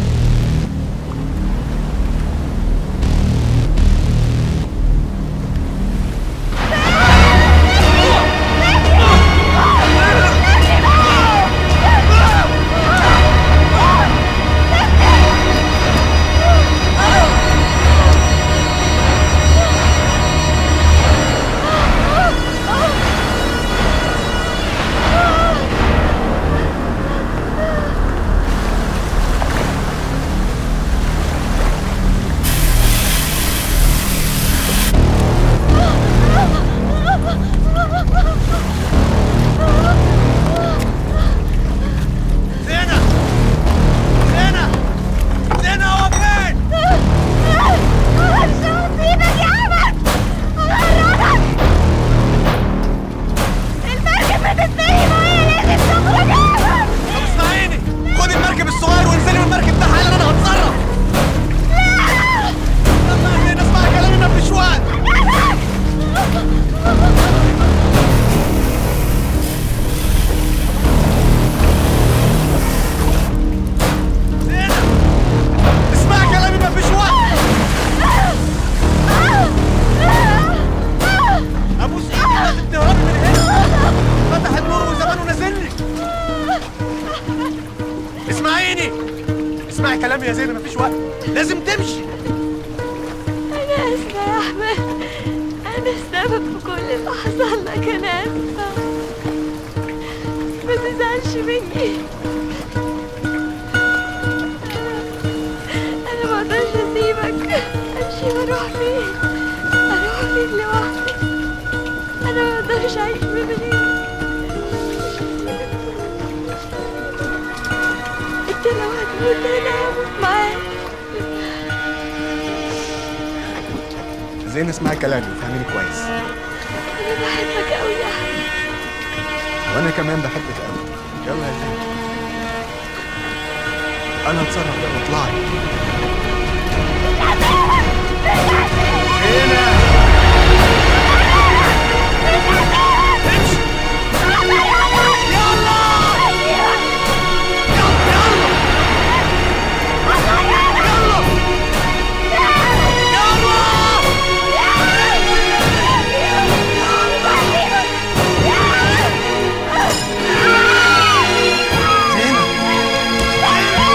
زينة زينة زينة هو فين؟ سيبك يا احمد غرقك المركب بتتنيم وهي لازم تخرج يا احمد طب اسمعيني خدي المركب الصغير وانزلي من المركب ده حالا انا هتصرف يلا يا زينة اسمعي كلامي ما فيش وقت زينة اسمعي كلامي ما فيش وقت ابوس ايدي لازم تهربي من هنا فتح النور وزمانه نازل لك اسمعيني اسمعي كلامي يا زينة مفيش وقت لازم تمشي أنا آسفة يا أحمد أنا السبب في كل اللي حصل لك أنا آسفة ما تزعلش مني أنا ما أقدرش أسيبك أمشي وأروح فين أروح فين لوحدي أنا ما أقدرش أعيش من غيرك أنت لو هتموت أنا هموت معاك زين اسمعي كلامي وفهميني كويس أنا بحبك أوي يا أحمد وانا كمان بحبك قوي يلا يا زين انا هتصرف يلا اطلعي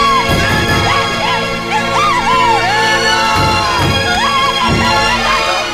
زينة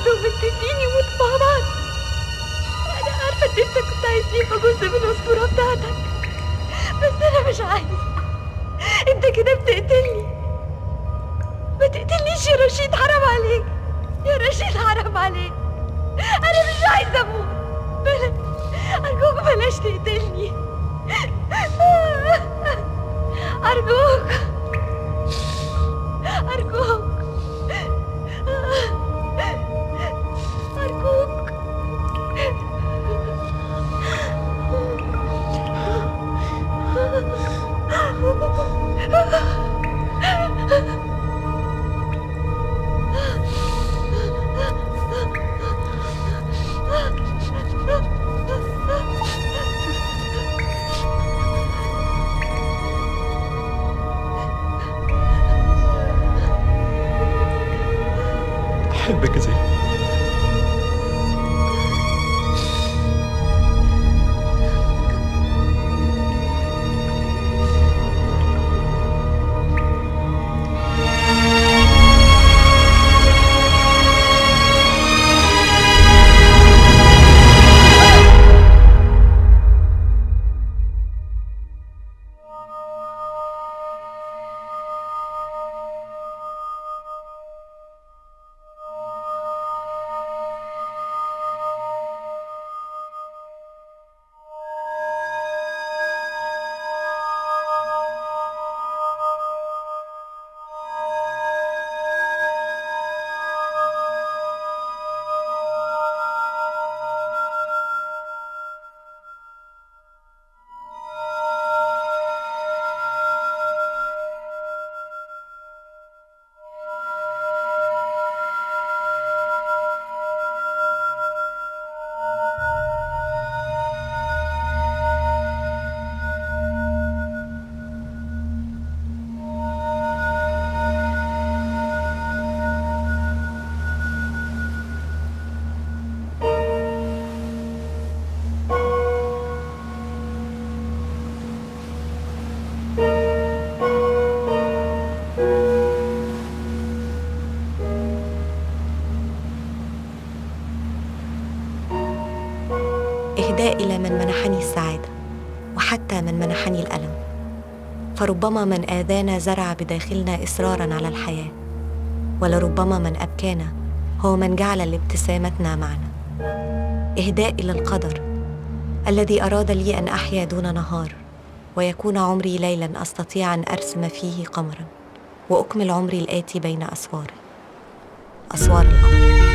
ومتفقين يموتوا مع بعض انا عارفه ان انت كنت عايز يبقى جزء من الاسطوره بتاعتك بس انا مش عايز انت كده بتقتلني ما تقتلنيش يا رشيد حرام عليك يا رشيد حرام عليك انا مش عايزه اموت بلاش ارجوك بلاش تقتلني ارجوك ارجوك ارجوك احبك يا زين إهداء إلى من منحني السعادة وحتى من منحني الألم فربما من آذانا زرع بداخلنا إصرارا على الحياة ولربما من أبكانا هو من جعل لابتسامتنا معنى إهداء إلى القدر الذي أراد لي أن أحيا دون نهار ويكون عمري ليلا أستطيع أن أرسم فيه قمرا وأكمل عمري الآتي بين أسواره أسوار الأمر